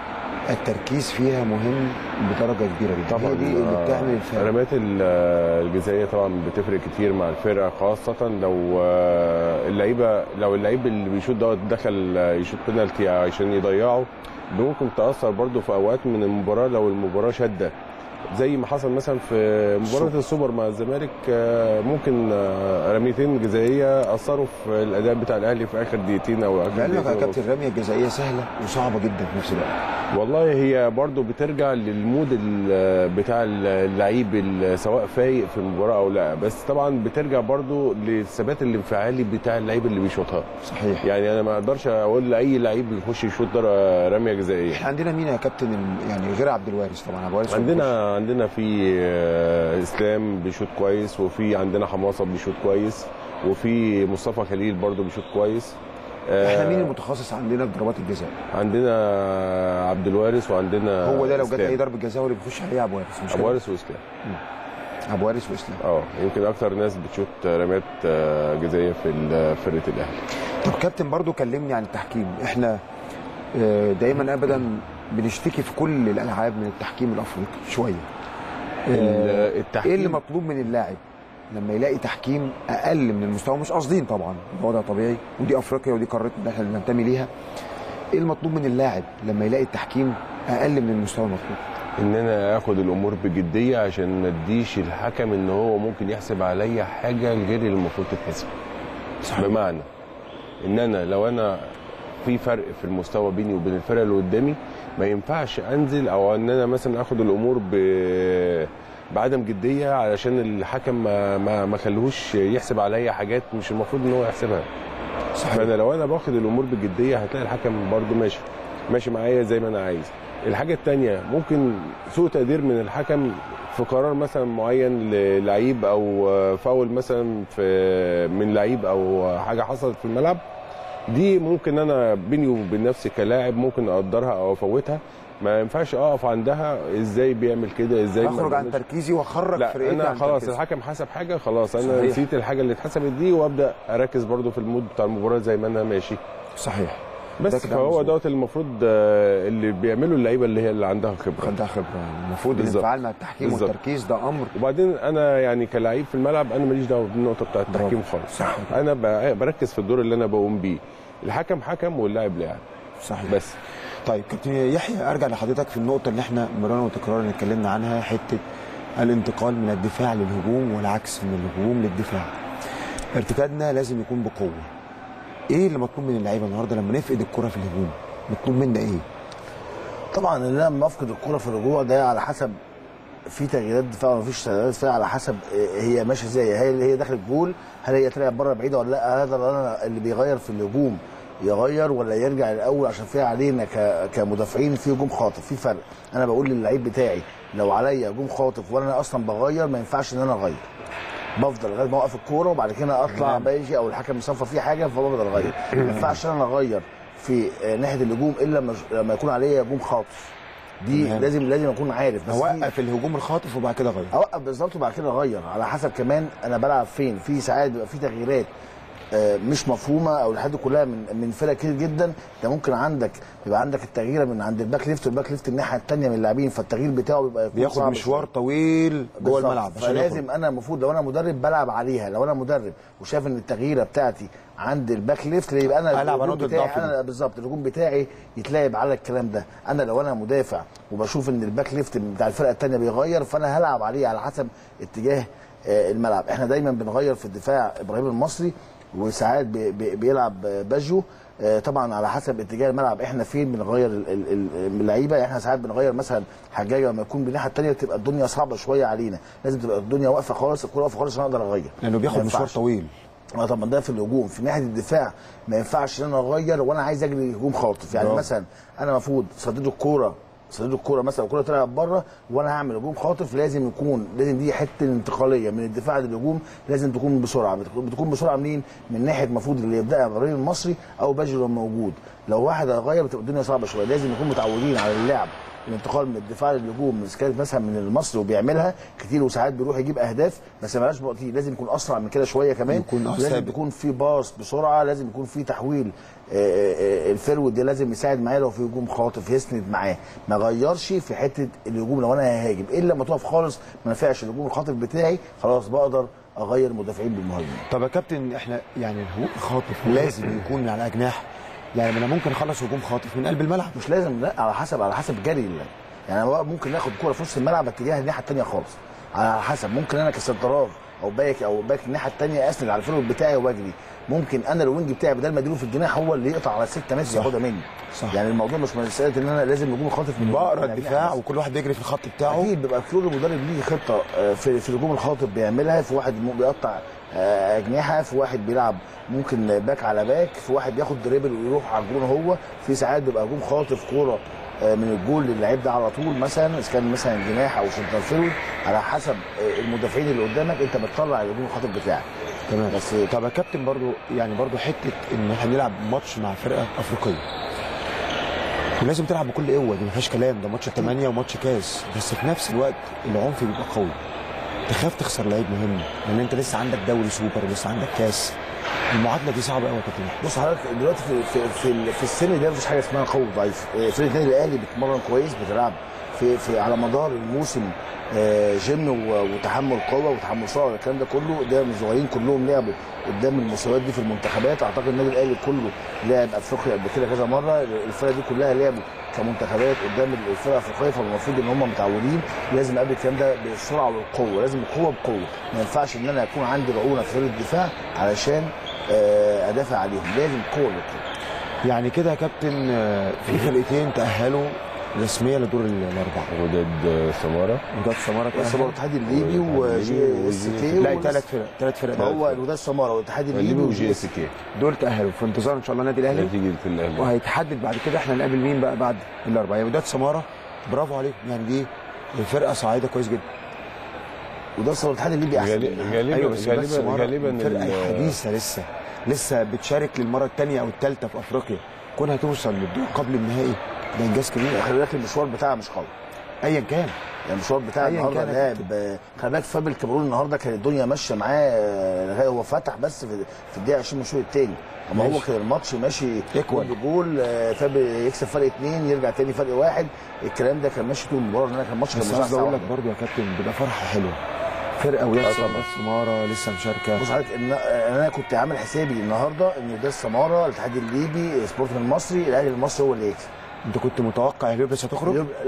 التركيز فيها مهم بدرجه كبيره جدا طبعا هي دي اللي بتعمل الفرق الرميات ال- الجزائيه طبعا بتفرق كتير مع الفرقه خاصه لو آه، اللعيبه لو اللعيب اللي بيشوط دوت دخل آه، يشوط بينالتي عشان يضيعه دي ممكن تاثر برضو في اوقات من المباراه لو المباراه شاده زي ما حصل مثلا في مباراه السوبر مع الزمالك آه، ممكن آه، رميتين جزائيه اثروا في الاداء بتاع الاهلي في اخر دقيقتين او اخر لعلمك يا دقيقتين ونص. كابتن الرميه الجزائيه سهله وصعبه جدا في نفس الوقت والله هي برضو بترجع للمود ال- بتاع اللعيب ال- سواء فايق في المباراه او لا بس طبعا بترجع برضو للثبات الانفعالي بتاع اللعيب اللي بيشوطها صحيح يعني انا ما اقدرش اقول لاي لعيب يخش يشوط در- رميه جزائيه احنا عندنا مين يا كابتن ال- يعني غير عبد الوارث طبعا عبد الوارث عندنا عندنا في آه، اسلام بيشوط كويس وفي عندنا حماصه بيشوط كويس وفي مصطفى خليل برضو بيشوط كويس آه، احنا مين المتخصص عندنا في ضربات الجزاء عندنا عبد الوارث وعندنا هو ده لو جت إسلام. اي ضربه جزاء هو اللي بيخش عليه عبد الوارث مش ابو كده؟ وارث واسلام عبد الوارث واسلام اه يمكن اكتر ناس بتشوط رميات آه، جزائيه في ال- فرقه الاهلي طب كابتن برضو كلمني عن التحكيم احنا آه، دايما ابدا بنشتكي في كل الالعاب من التحكيم الافريقي شويه آه، ال- التحكيم ايه اللي مطلوب من اللاعب لما يلاقي تحكيم اقل من المستوى مش قاصدين طبعا ده وضع طبيعي ودي افريقيا ودي قارتنا اللي احنا بننتمي ليها ايه المطلوب من اللاعب لما يلاقي التحكيم اقل من المستوى المطلوب ان انا اخد الامور بجديه عشان ما اديش الحكم ان هو ممكن يحسب عليا حاجه غير اللي المفروض تتحسب بمعنى ان انا لو انا في فرق في المستوى بيني وبين الفرقه اللي قدامي ما ينفعش انزل او ان انا مثلا اخد الامور ب بعدم جديه علشان الحكم ما ما ما خليهوش يحسب عليا حاجات مش المفروض ان هو يحسبها صحيح فانا لو انا باخد الامور بجديه هتلاقي الحكم برضو ماشي ماشي معايا زي ما انا عايز الحاجه الثانيه ممكن سوء تقدير من الحكم في قرار مثلا معين للعيب او فاول مثلا في من لعيب او حاجه حصلت في الملعب دي ممكن انا بيني وبين نفسي كلاعب ممكن اقدرها او افوتها ما ينفعش اقف عندها ازاي بيعمل كده ازاي ما اخرج عن بيعملش. تركيزي واخرج لا فرقتي انا عن خلاص تركيزي. الحكم حسب حاجه خلاص انا صحيح. نسيت الحاجه اللي اتحسبت دي وابدا اركز برضو في المود بتاع المباراه زي ما انا ماشي صحيح ده بس كلام فهو مظبوط. دوت المفروض آه، اللي بيعمله اللعيبه اللي هي اللي عندها خبره خدها خبره يعني المفروض بالظبط. الانفعال مع التحكيم بالظبط. والتركيز ده امر وبعدين انا يعني كلاعب في الملعب انا ماليش دعوه بالنقطه بتاعت برافو. التحكيم خالص صح. انا ب- بركز في الدور اللي انا بقوم بيه الحكم حكم واللاعب لاعب صحيح بس طيب كابتن يحيى ارجع لحضرتك في النقطه اللي احنا مرارا وتكرارا اتكلمنا عنها حته الانتقال من الدفاع للهجوم والعكس من الهجوم للدفاع ارتكادنا لازم يكون بقوه ايه اللي مطلوب من اللعيبه النهارده لما نفقد الكره في الهجوم مطلوب منا ايه طبعا ان انا لما افقد الكره في الرجوع ده على حسب في تغييرات دفاع ولا مفيش تغييرات دفاع على حسب آه، هي ماشيه ازاي هل هي داخل الجول هل هي تلعب بره بعيده ولا لا هذا اللي أنا- اللي بيغير في الهجوم يغير ولا يرجع الاول عشان في علينا ك- كمدافعين في هجوم خاطف في فرق انا بقول للعيب بتاعي لو عليا هجوم خاطف وانا اصلا بغير ما ينفعش ان انا اغير بفضل لغايه ما اوقف الكوره وبعد كده اطلع باجي او الحكم يصفر فيه حاجه فبفضل اغير ما ينفعش انا اغير في آه، ناحيه الهجوم الا لما- لما يكون عليا هجوم خاطف دي تمام. لازم لازم اكون عارف بس في- اوقف الهجوم الخاطف وبعد كده غير اوقف بالظبط وبعد كده اغير على حسب كمان انا بلعب فين في ساعات بيبقى في تغييرات آه، مش مفهومه او الحاجات دي كلها من من فرق كتير جدا ده ممكن عندك يبقى عندك التغييره من عند الباك ليفت والباك ليفت الناحيه الثانيه من اللاعبين فالتغيير بتاعه بيبقى يكون بياخد صعب مشوار شوية. طويل جوه بالظبط. الملعب عشان فلازم يخرج. انا المفروض لو انا مدرب بلعب عليها لو انا مدرب وشايف ان التغييره بتاعتي عند الباك ليفت يبقى انا ألعب على الهجوم نقطة بتاعي ضعف دي. انا بالظبط الهجوم بتاعي يتلعب على الكلام ده انا لو انا مدافع وبشوف ان الباك ليفت بتاع الفرقه الثانيه بيغير فانا هلعب عليه على حسب اتجاه آه، الملعب احنا دايما بنغير في الدفاع ابراهيم المصري وساعات بي- بي- بيلعب آه، باجيو آه، طبعا على حسب اتجاه الملعب احنا فين بنغير ال- ال- ال- اللعيبه احنا ساعات بنغير مثلا حجاجه لما يكون بالناحيه الثانيه تبقى الدنيا صعبه شويه علينا لازم تبقى الدنيا واقفه خالص الكوره واقفه خالص عشان اقدر اغير لانه بياخد ما مشوار ينفعش. طويل اه طبعا ده في الهجوم في ناحيه الدفاع ما ينفعش ان انا اغير وانا عايز اجري هجوم خاطف يعني برافو. مثلا انا المفروض صديت الكوره صديت الكوره مثلا الكوره طلعت بره وانا هعمل هجوم خاطف لازم يكون لازم دي حته انتقاليه من الدفاع للهجوم لازم تكون بسرعه بتكون- بتكون بسرعه منين؟ من ناحيه المفروض اللي يبداها ابراهيم المصري او باجي لو موجود لو واحد هيغير بتبقى الدنيا صعبه شويه لازم نكون متعودين على اللعب الانتقال من الدفاع للهجوم إذا كانت مثلا من المصري وبيعملها كتير وساعات بيروح يجيب اهداف بس ما بقاش بطيء لازم يكون اسرع من كده شويه كمان يكون لازم ثابت. يكون في باص بسرعه لازم يكون في تحويل آه، آه، آه، الفرود ده لازم يساعد معاه لو في هجوم خاطف يسند معاه ما غيرش في حته الهجوم لو انا ههاجم الا لما تقف خالص ما نفعش الهجوم الخاطف بتاعي خلاص بقدر اغير مدافعين بالمهاجمين طب يا كابتن احنا يعني الهجوم الخاطف لازم يكون من على اجناح يعني ما انا ممكن اخلص هجوم خاطف من قلب الملعب مش لازم لا على حسب على حسب جري اللعب يعني أنا بقى ممكن ناخد كوره في نص الملعب اتجاه الناحيه الثانيه خالص على حسب ممكن انا كسنتراف او باك او باك الناحيه الثانيه اسند على الفرود بتاعي واجري ممكن انا الوينج بتاعي بدل ما اديله في الجناح هو اللي يقطع على 6 متر صح. ياخدها مني صح. يعني الموضوع مش مساله ان انا لازم هجوم خاطف من بقرا من الدفاع بس. وكل واحد بيجري في الخط بتاعه اكيد بيبقى كل مدرب ليه خطه آه، في في الهجوم الخاطف بيعملها في واحد مو- بيقطع آه، اجنحه في واحد بيلعب ممكن باك على باك في واحد بياخد دريبل ويروح على الجون هو في ساعات بيبقى هجوم خاطف كوره آه، من الجول للعيب ده على طول مثلا اذا كان مثلا جناح او سنتر فيرود على حسب آه، المدافعين اللي قدامك انت بتطلع الهجوم الخاطف بتاعك تمام بس طب يا كابتن برضو يعني برضو حته ان احنا نلعب ماتش مع فرقه افريقيه ولازم تلعب بكل قوه دي ما فيهاش كلام ده ماتش 8 وماتش كاس بس في نفس الوقت العنف بيبقى قوي تخاف تخسر لعيب مهم لان انت لسه عندك دوري سوبر ولسه عندك كاس المعادله دي صعبه قوي يا كابتن بص حضرتك دلوقتي في في في, في السن ده مفيش حاجه اسمها قوي وضعيف آه، فرقه النادي الاهلي بتتمرن كويس بتلعب في في على مدار الموسم آه، جيم و- وتحمل قوه وتحمل سرعه الكلام ده كله ده من الصغيرين كلهم لعبوا قدام المستويات دي في المنتخبات اعتقد النادي الاهلي كله لعب افريقيا قبل كده كذا مره الفرقه دي كلها لعبوا كمنتخبات قدام الفرقه الافريقيه فالمفروض ان هم متعودين لازم قبل الكلام ده بالسرعه والقوه لازم القوه بقوه ما ينفعش ان انا يكون عندي رعونه في فرقه الدفاع علشان آه، ادافع عليهم لازم قوه بالقوه يعني كده يا كابتن آه، في فرقتين تاهلوا رسميا لدور ال- الاربعه وداد سماره وداد سماره بس هو تأهل. الاتحاد الليبي وجي اس كي لا ثلاث فرق ثلاث فرق ما هو الوداد سماره والاتحاد الليبي الليبي وجي وجي اس اس كي دول تاهلوا في انتظار ان شاء الله النادي الاهلي نتيجه الاهلي وهيتحدد بعد كده احنا نقابل مين بقى بعد الاربعه يا وداد سماره برافو عليكم يعني دي فرقه صاعده كويس جدا وده سماره الاتحاد الليبي احسن غالي- منها. غالبا ايوه بس وداد غالبا سماره غالبا فرقه ال- حديثه لسه لسه بتشارك للمره الثانيه او الثالثه في افريقيا كونها توصل للدور قبل النهائي ده انجاز كبير خلي بالك المشوار بتاعها مش قوي ايا كان يعني المشوار بتاع أيا النهارده كان لعب آه، خلي بالك فاب الكاميرون النهارده كانت الدنيا ماشيه معاه آه، لغايه هو فتح بس في, في الدقيقه 20 من الشوط الثاني اما هو ماشي. كان الماتش ماشي إيكوال. جول بجول آه، فاب يكسب فرق اثنين يرجع تاني فرق واحد الكلام ده كان ماشي طول المباراه لان كان الماتش كان بس مزاح عايز اقول لك ساعة برضه يا كابتن بتبقى فرحه حلوه فرقه وداد وداد سماره لسه مشاركه بص حضرتك إن انا كنت عامل حسابي النهارده ان ده السماره الاتحاد الليبي سبورتنج المصري الاهلي المصري هو اللي يكسب انت كنت متوقع يا ليبرس هتخرج يبقى- لا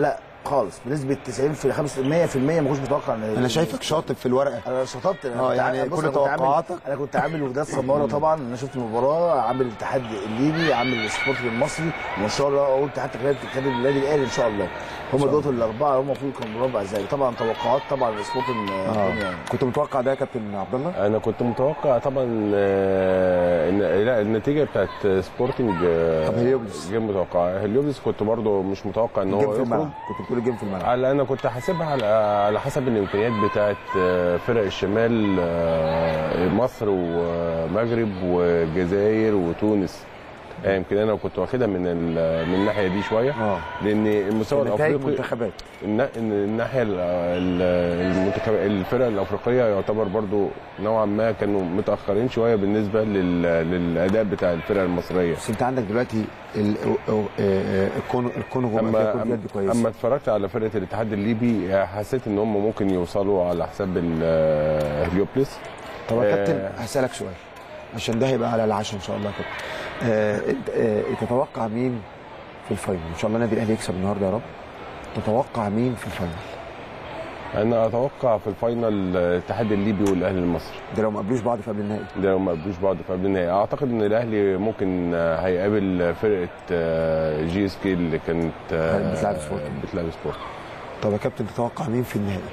خالص بنسبه 90 في 5% ما كنتش متوقع ان انا شايفك شاطب في الورقه انا شطبت انا اه كنت يعني عامل- بص كل أنا كنت عامل- توقعاتك. انا كنت عامل وداد سماره طبعا انا شفت المباراه عامل الاتحاد الليبي عامل السبورتنج المصري وان شاء الله قلت حتى كده بتتكلم النادي الاهلي ان شاء الله هم دول الاربعه هم المفروض كانوا مربع زي طبعا توقعات طبعا السبورتنج اه يعني كنت متوقع ده يا كابتن عبد الله انا كنت متوقع طبعا آه، ان لا النتيجه بتاعت سبورتنج آه، طب هليوبلس؟ غير متوقعه هليوبلس كنت برضو مش متوقع ان الجيم هو في يخرج الملعب كنت بتقول الجيم في الملعب على انا كنت حاسبها على على حسب الامكانيات بتاعت آه، فرق الشمال آه، مصر ومغرب والجزائر وتونس آه، يمكن انا كنت واخدها من ال- من الناحيه دي شويه اه لان المستوى نتائج الافريقي منتخبات النا- إن الناحيه ال- ال- المنتخب الفرق الافريقيه يعتبر برضو نوعا ما كانوا متاخرين شويه بالنسبه لل- للاداء بتاع الفرق المصريه بس انت عندك دلوقتي ال- أو- أو- آه، آه، الكونغو الكونغو بقى فيها اما كرة يد كويسه اما اتفرجت على فرقه الاتحاد الليبي حسيت ان هم ممكن يوصلوا على حساب ال- هليوبلس طب يا آه. كابتن هسألك سؤال عشان ده هيبقى على العشاء ان شاء الله يا كابتن آه، انت آه، تتوقع مين في الفاينل ان شاء الله النادي الاهلي يكسب النهارده يا رب تتوقع مين في الفاينل انا اتوقع في الفاينل الاتحاد الليبي والاهلي المصري ده لو ما قابلوش بعض في قبل النهائي ده لو ما قابلوش بعض في قبل النهائي اعتقد ان الاهلي ممكن آه، هيقابل فرقه آه، جي اس كي اللي كانت آه، بتلعب سبورتنج. بتلعب سبورت طب يا كابتن تتوقع مين في النهائي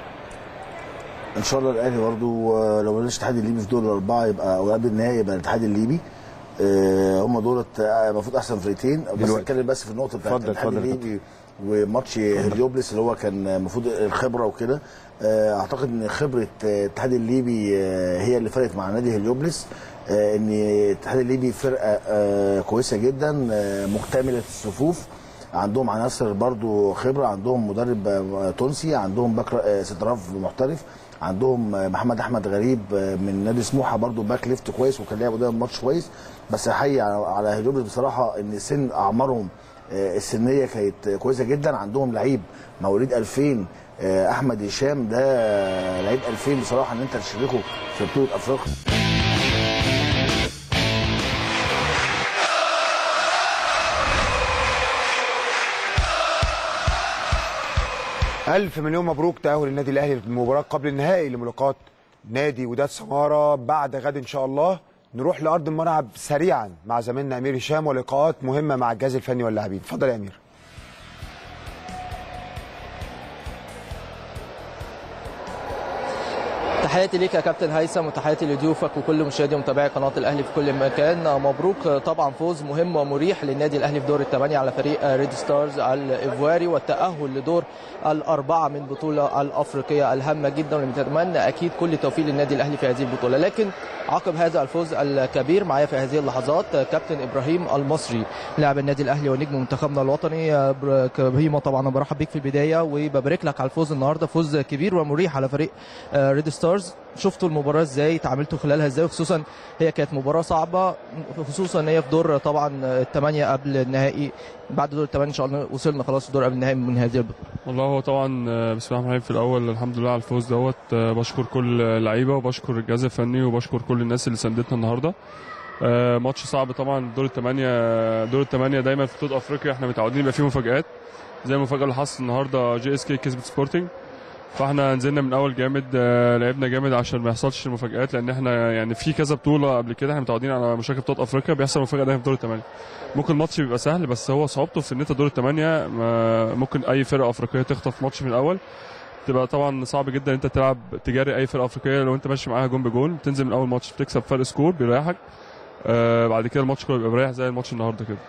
ان شاء الله الاهلي برضه آه، لو مالناش الاتحاد الليبي في دور الاربعه يبقى او قبل النهائي يبقى الاتحاد الليبي آه، هم دولت آه، المفروض احسن فرقتين بس دلوقتي. اتكلم بس في النقطه بتاعت اتفضل، الاتحاد اتفضل يا الليبي وماتش هليوبلس اللي هو كان المفروض الخبره وكده آه، اعتقد ان خبره آه، الاتحاد الليبي آه، هي اللي فرقت مع نادي هليوبلس آه، ان الاتحاد الليبي فرقه آه، كويسه جدا آه، مكتمله الصفوف عندهم عناصر برضو خبره عندهم مدرب آه، تونسي عندهم باك آه، سنتراف محترف عندهم آه، محمد احمد غريب آه، من نادي سموحه برضو باك ليفت كويس وكان لعب قدام ماتش كويس بس احيي على على هليوبلس بصراحه ان سن اعمارهم آه، السنيه كانت كويسه جدا عندهم لعيب مواليد 2000 آه، احمد هشام ده آه، لعيب 2000 بصراحه ان انت تشاركه في بطوله افريقيا ألف مليون مبروك تأهل النادي الأهلي للمباراة قبل النهائي لملاقاة نادي وداد سمارة بعد غد إن شاء الله نروح لأرض الملعب سريعا مع زميلنا أمير هشام ولقاءات مهمة مع الجهاز الفني واللاعبين اتفضل يا أمير تحياتي ليك يا كابتن هيثم وتحياتي لضيوفك وكل مشاهدي ومتابعي قناه الاهلي في كل مكان مبروك طبعا فوز مهم ومريح للنادي الاهلي في دور الثمانيه على فريق ريد ستارز الايفواري والتاهل لدور الاربعه من البطوله الافريقيه الهامه جدا ونتمنى اكيد كل التوفيق للنادي الاهلي في هذه البطوله لكن عقب هذا الفوز الكبير معايا في هذه اللحظات كابتن ابراهيم المصري لاعب النادي الاهلي ونجم منتخبنا الوطني ابراهيم طبعا انا برحب بيك في البدايه وببارك لك على الفوز النهارده فوز كبير ومريح على فريق ريد ستارز شفتوا المباراه ازاي تعاملتوا خلالها ازاي وخصوصا هي كانت مباراه صعبه خصوصا ان هي في دور طبعا الثمانيه قبل النهائي بعد دور الثمانيه ان شاء الله وصلنا خلاص الدور قبل النهائي من هذه البطوله والله هو طبعا آه، بسم الله الرحمن الرحيم في الاول الحمد لله على الفوز دوت آه، بشكر كل اللعيبه وبشكر الجهاز الفني وبشكر كل الناس اللي ساندتنا النهارده آه، ماتش صعب طبعا دور الثمانيه دور الثمانيه دايما في بطوله افريقيا احنا متعودين يبقى فيه مفاجات زي المفاجاه اللي حصلت النهارده جي اس كي كسبت سبورتنج فاحنا نزلنا من اول جامد آه، لعبنا جامد عشان ما يحصلش المفاجآت لان احنا يعني في كذا بطوله قبل كده احنا متعودين على مشاكل بطوله افريقيا بيحصل مفاجاه دايما في دور الثمانيه ممكن الماتش بيبقى سهل بس هو صعوبته في ان انت دور الثمانيه ما- ممكن اي فرقه افريقيه تخطف ماتش من الاول تبقى طبعا صعب جدا انت تلعب تجاري اي فرقه افريقيه لو انت ماشي معاها جون بجون تنزل من اول ماتش بتكسب فرق سكور بيريحك آه بعد كده الماتش كله بيبقى مريح زي الماتش النهارده كده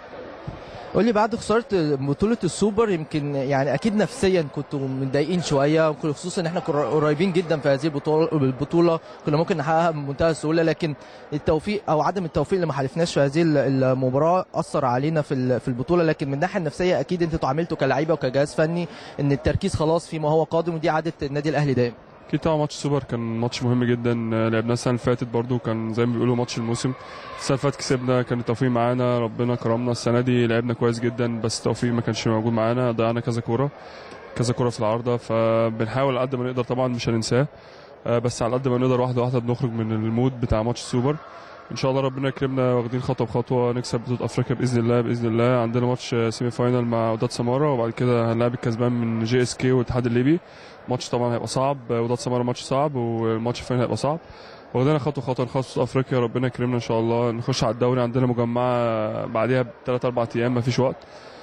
قول لي بعد خساره بطوله السوبر يمكن يعني اكيد نفسيا كنتوا متضايقين شويه خصوصا ان احنا كنا قريبين جدا في هذه البطوله البطوله كنا ممكن نحققها بمنتهى السهوله لكن التوفيق او عدم التوفيق اللي ما حالفناش في هذه المباراه اثر علينا في ال- في البطوله لكن من الناحيه النفسيه اكيد انتوا اتعاملتوا كلعيبه وكجهاز فني ان التركيز خلاص فيما هو قادم ودي عاده النادي الاهلي دايما اكيد طبعا ماتش سوبر كان ماتش مهم جدا آه، لعبناه السنه اللي فاتت برضو كان زي ما بيقولوا ماتش الموسم السنه اللي فاتت كسبنا كان التوفيق معانا ربنا كرمنا السنه دي لعبنا كويس جدا بس التوفيق ما كانش موجود معانا ضيعنا كذا كوره كذا كوره في العارضه فبنحاول على قد ما نقدر طبعا مش هننساه آه، بس على قد ما نقدر واحده واحده بنخرج من المود بتاع ماتش السوبر ان شاء الله ربنا يكرمنا واخدين خطوه بخطوه نكسب بطوله افريقيا باذن الله باذن الله عندنا ماتش سيمي فاينال مع وداد سماره وبعد كده هنلعب الكسبان من جي اس كي والاتحاد الليبي ماتش طبعا هيبقى صعب وداد سماره ماتش صعب والماتش الفاينل هيبقى صعب واخدين خطوه خطوه نخصص افريقيا ربنا يكرمنا ان شاء الله نخش على الدوري عندنا مجمعه بعديها بثلاث اربع ايام مفيش وقت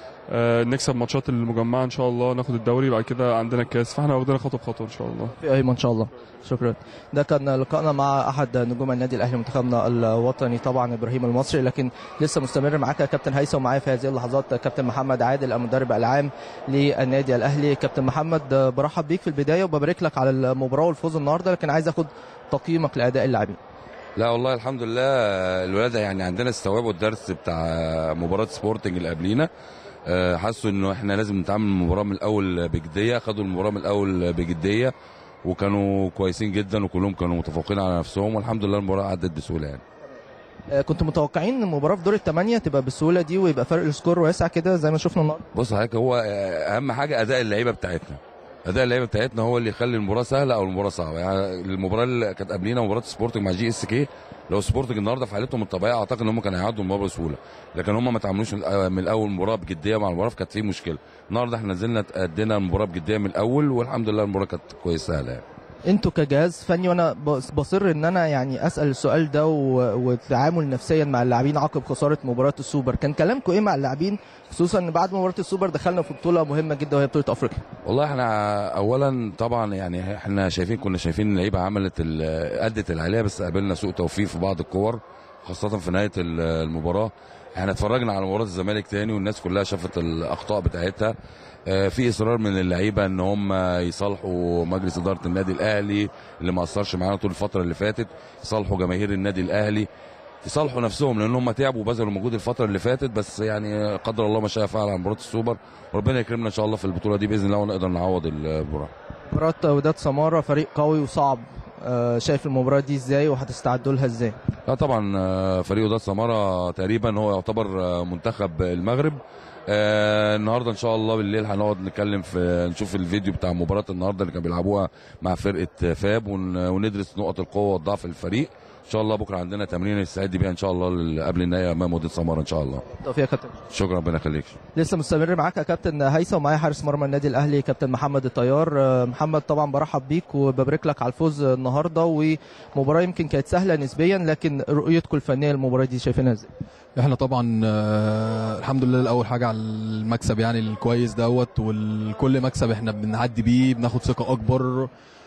آه، نكسب ماتشات المجمعه ان شاء الله ناخد الدوري بعد كده عندنا الكاس فاحنا واخدين خطوه بخطوه ان شاء الله في ايمن ان شاء الله شكرا ده كان لقائنا مع احد نجوم النادي الاهلي منتخبنا الوطني طبعا ابراهيم المصري لكن لسه مستمر معاك يا كابتن هيثم ومعايا في هذه اللحظات كابتن محمد عادل المدرب العام للنادي الاهلي كابتن محمد برحب بيك في البدايه وببارك لك على المباراه والفوز النهارده لكن عايز اخد تقييمك لاداء اللاعبين لا والله الحمد لله الولاد يعني عندنا استوعبوا الدرس بتاع مباراة سبورتنج اللي قبلينا آه، حسوا انه احنا لازم نتعامل المباراة من الاول بجدية خدوا المباراة من الاول بجدية وكانوا كويسين جدا وكلهم كانوا متفوقين على نفسهم والحمد لله المباراة عدت بسهولة يعني آه، كنت متوقعين ان المباراه في دور الثمانيه تبقى بالسهوله دي ويبقى فرق السكور واسع كده زي ما شفنا النهارده بص حضرتك هو آه، اهم حاجة اداء اللعيبة بتاعتنا اداء اللعيبه بتاعتنا هو اللي يخلي المباراه سهله او المباراه صعبه يعني المباراه اللي كانت قبلينا مباراه سبورتنج مع جي اس كي لو سبورتنج النهارده في حالتهم الطبيعيه اعتقد ان هم كانوا هيعدوا المباراه بسهوله لكن هم ما تعاملوش من الأ- من الاول مباراه بجديه مع المباراه فكانت في مشكله النهارده احنا نزلنا ادينا المباراه بجديه من الاول والحمد لله المباراه كانت كويسه سهله يعني. انتوا كجهاز فني وانا بص- بصر ان انا يعني اسال السؤال ده و- والتعامل نفسيا مع اللاعبين عقب خساره مباراه السوبر كان كلامكم ايه مع اللاعبين خصوصا ان بعد مباراه السوبر دخلنا في بطوله مهمه جدا وهي بطوله افريقيا والله احنا اولا طبعا يعني احنا شايفين كنا شايفين اللعيبه عملت ال- ادت اللي عليها بس قابلنا سوء توفيق في بعض الكور خاصه في نهايه ال- المباراه احنا اتفرجنا على مباراه الزمالك تاني والناس كلها شافت الاخطاء بتاعتها آه، في اصرار من اللعيبه ان هم يصالحوا مجلس اداره النادي الاهلي اللي ما اثرش معانا طول الفتره اللي فاتت يصالحوا جماهير النادي الاهلي يصالحوا نفسهم لان هم تعبوا وبذلوا مجهود الفتره اللي فاتت بس يعني قدر الله ما شاء فعل عن مباراه السوبر وربنا يكرمنا ان شاء الله في البطوله دي باذن الله ونقدر نعوض المباراه مباراه وداد سماره فريق قوي وصعب آه، شايف المباراه دي ازاي وهتستعدوا لها ازاي لا طبعا آه، فريق وداد سمارة تقريبا هو يعتبر آه، منتخب المغرب آه، النهارده ان شاء الله بالليل هنقعد نتكلم في نشوف الفيديو بتاع مباراه النهارده اللي كانوا بيلعبوها مع فرقه فاب ون- وندرس نقط القوه والضعف الفريق ان شاء الله بكره عندنا تمرين نستعد بيها ان شاء الله ل- قبل النهائي امام وداد سمارة ان شاء الله توفيق يا كابتن شكرا ربنا يخليك لسه مستمر معاك يا كابتن هيثم ومعايا حارس مرمى النادي الاهلي كابتن محمد الطيار آه، محمد طبعا برحب بيك وببارك لك على الفوز النهارده ومباراه يمكن كانت سهله نسبيا لكن رؤيتكم الفنيه للمباراه دي شايفينها ازاي احنا طبعا آه، الحمد لله الاول حاجه على المكسب يعني الكويس دوت والكل مكسب احنا بنعدي بيه بناخد ثقه اكبر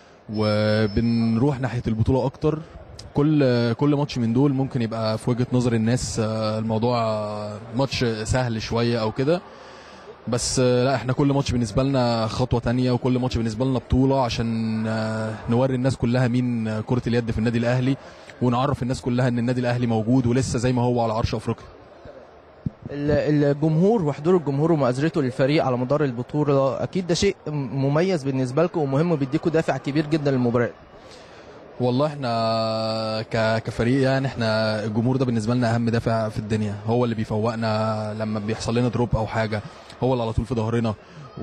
وبنروح ناحيه البطوله اكتر كل كل ماتش من دول ممكن يبقى في وجهه نظر الناس آه، الموضوع آه، ماتش سهل شويه او كده بس آه، لا احنا كل ماتش بالنسبه لنا خطوه تانية وكل ماتش بالنسبه لنا بطوله عشان آه، نوري الناس كلها مين آه، كره اليد في النادي الاهلي ونعرف الناس كلها ان النادي الاهلي موجود ولسه زي ما هو على عرش افريقيا ال- الجمهور وحضور الجمهور ومؤازرته للفريق على مدار البطوله اكيد ده شيء مميز بالنسبه لكم ومهم وبيديكم دافع كبير جدا للمباراه والله احنا ك... كفريق يعني احنا الجمهور ده بالنسبه لنا اهم دافع في الدنيا هو اللي بيفوقنا لما بيحصل لنا دروب او حاجه هو اللي على طول في ظهرنا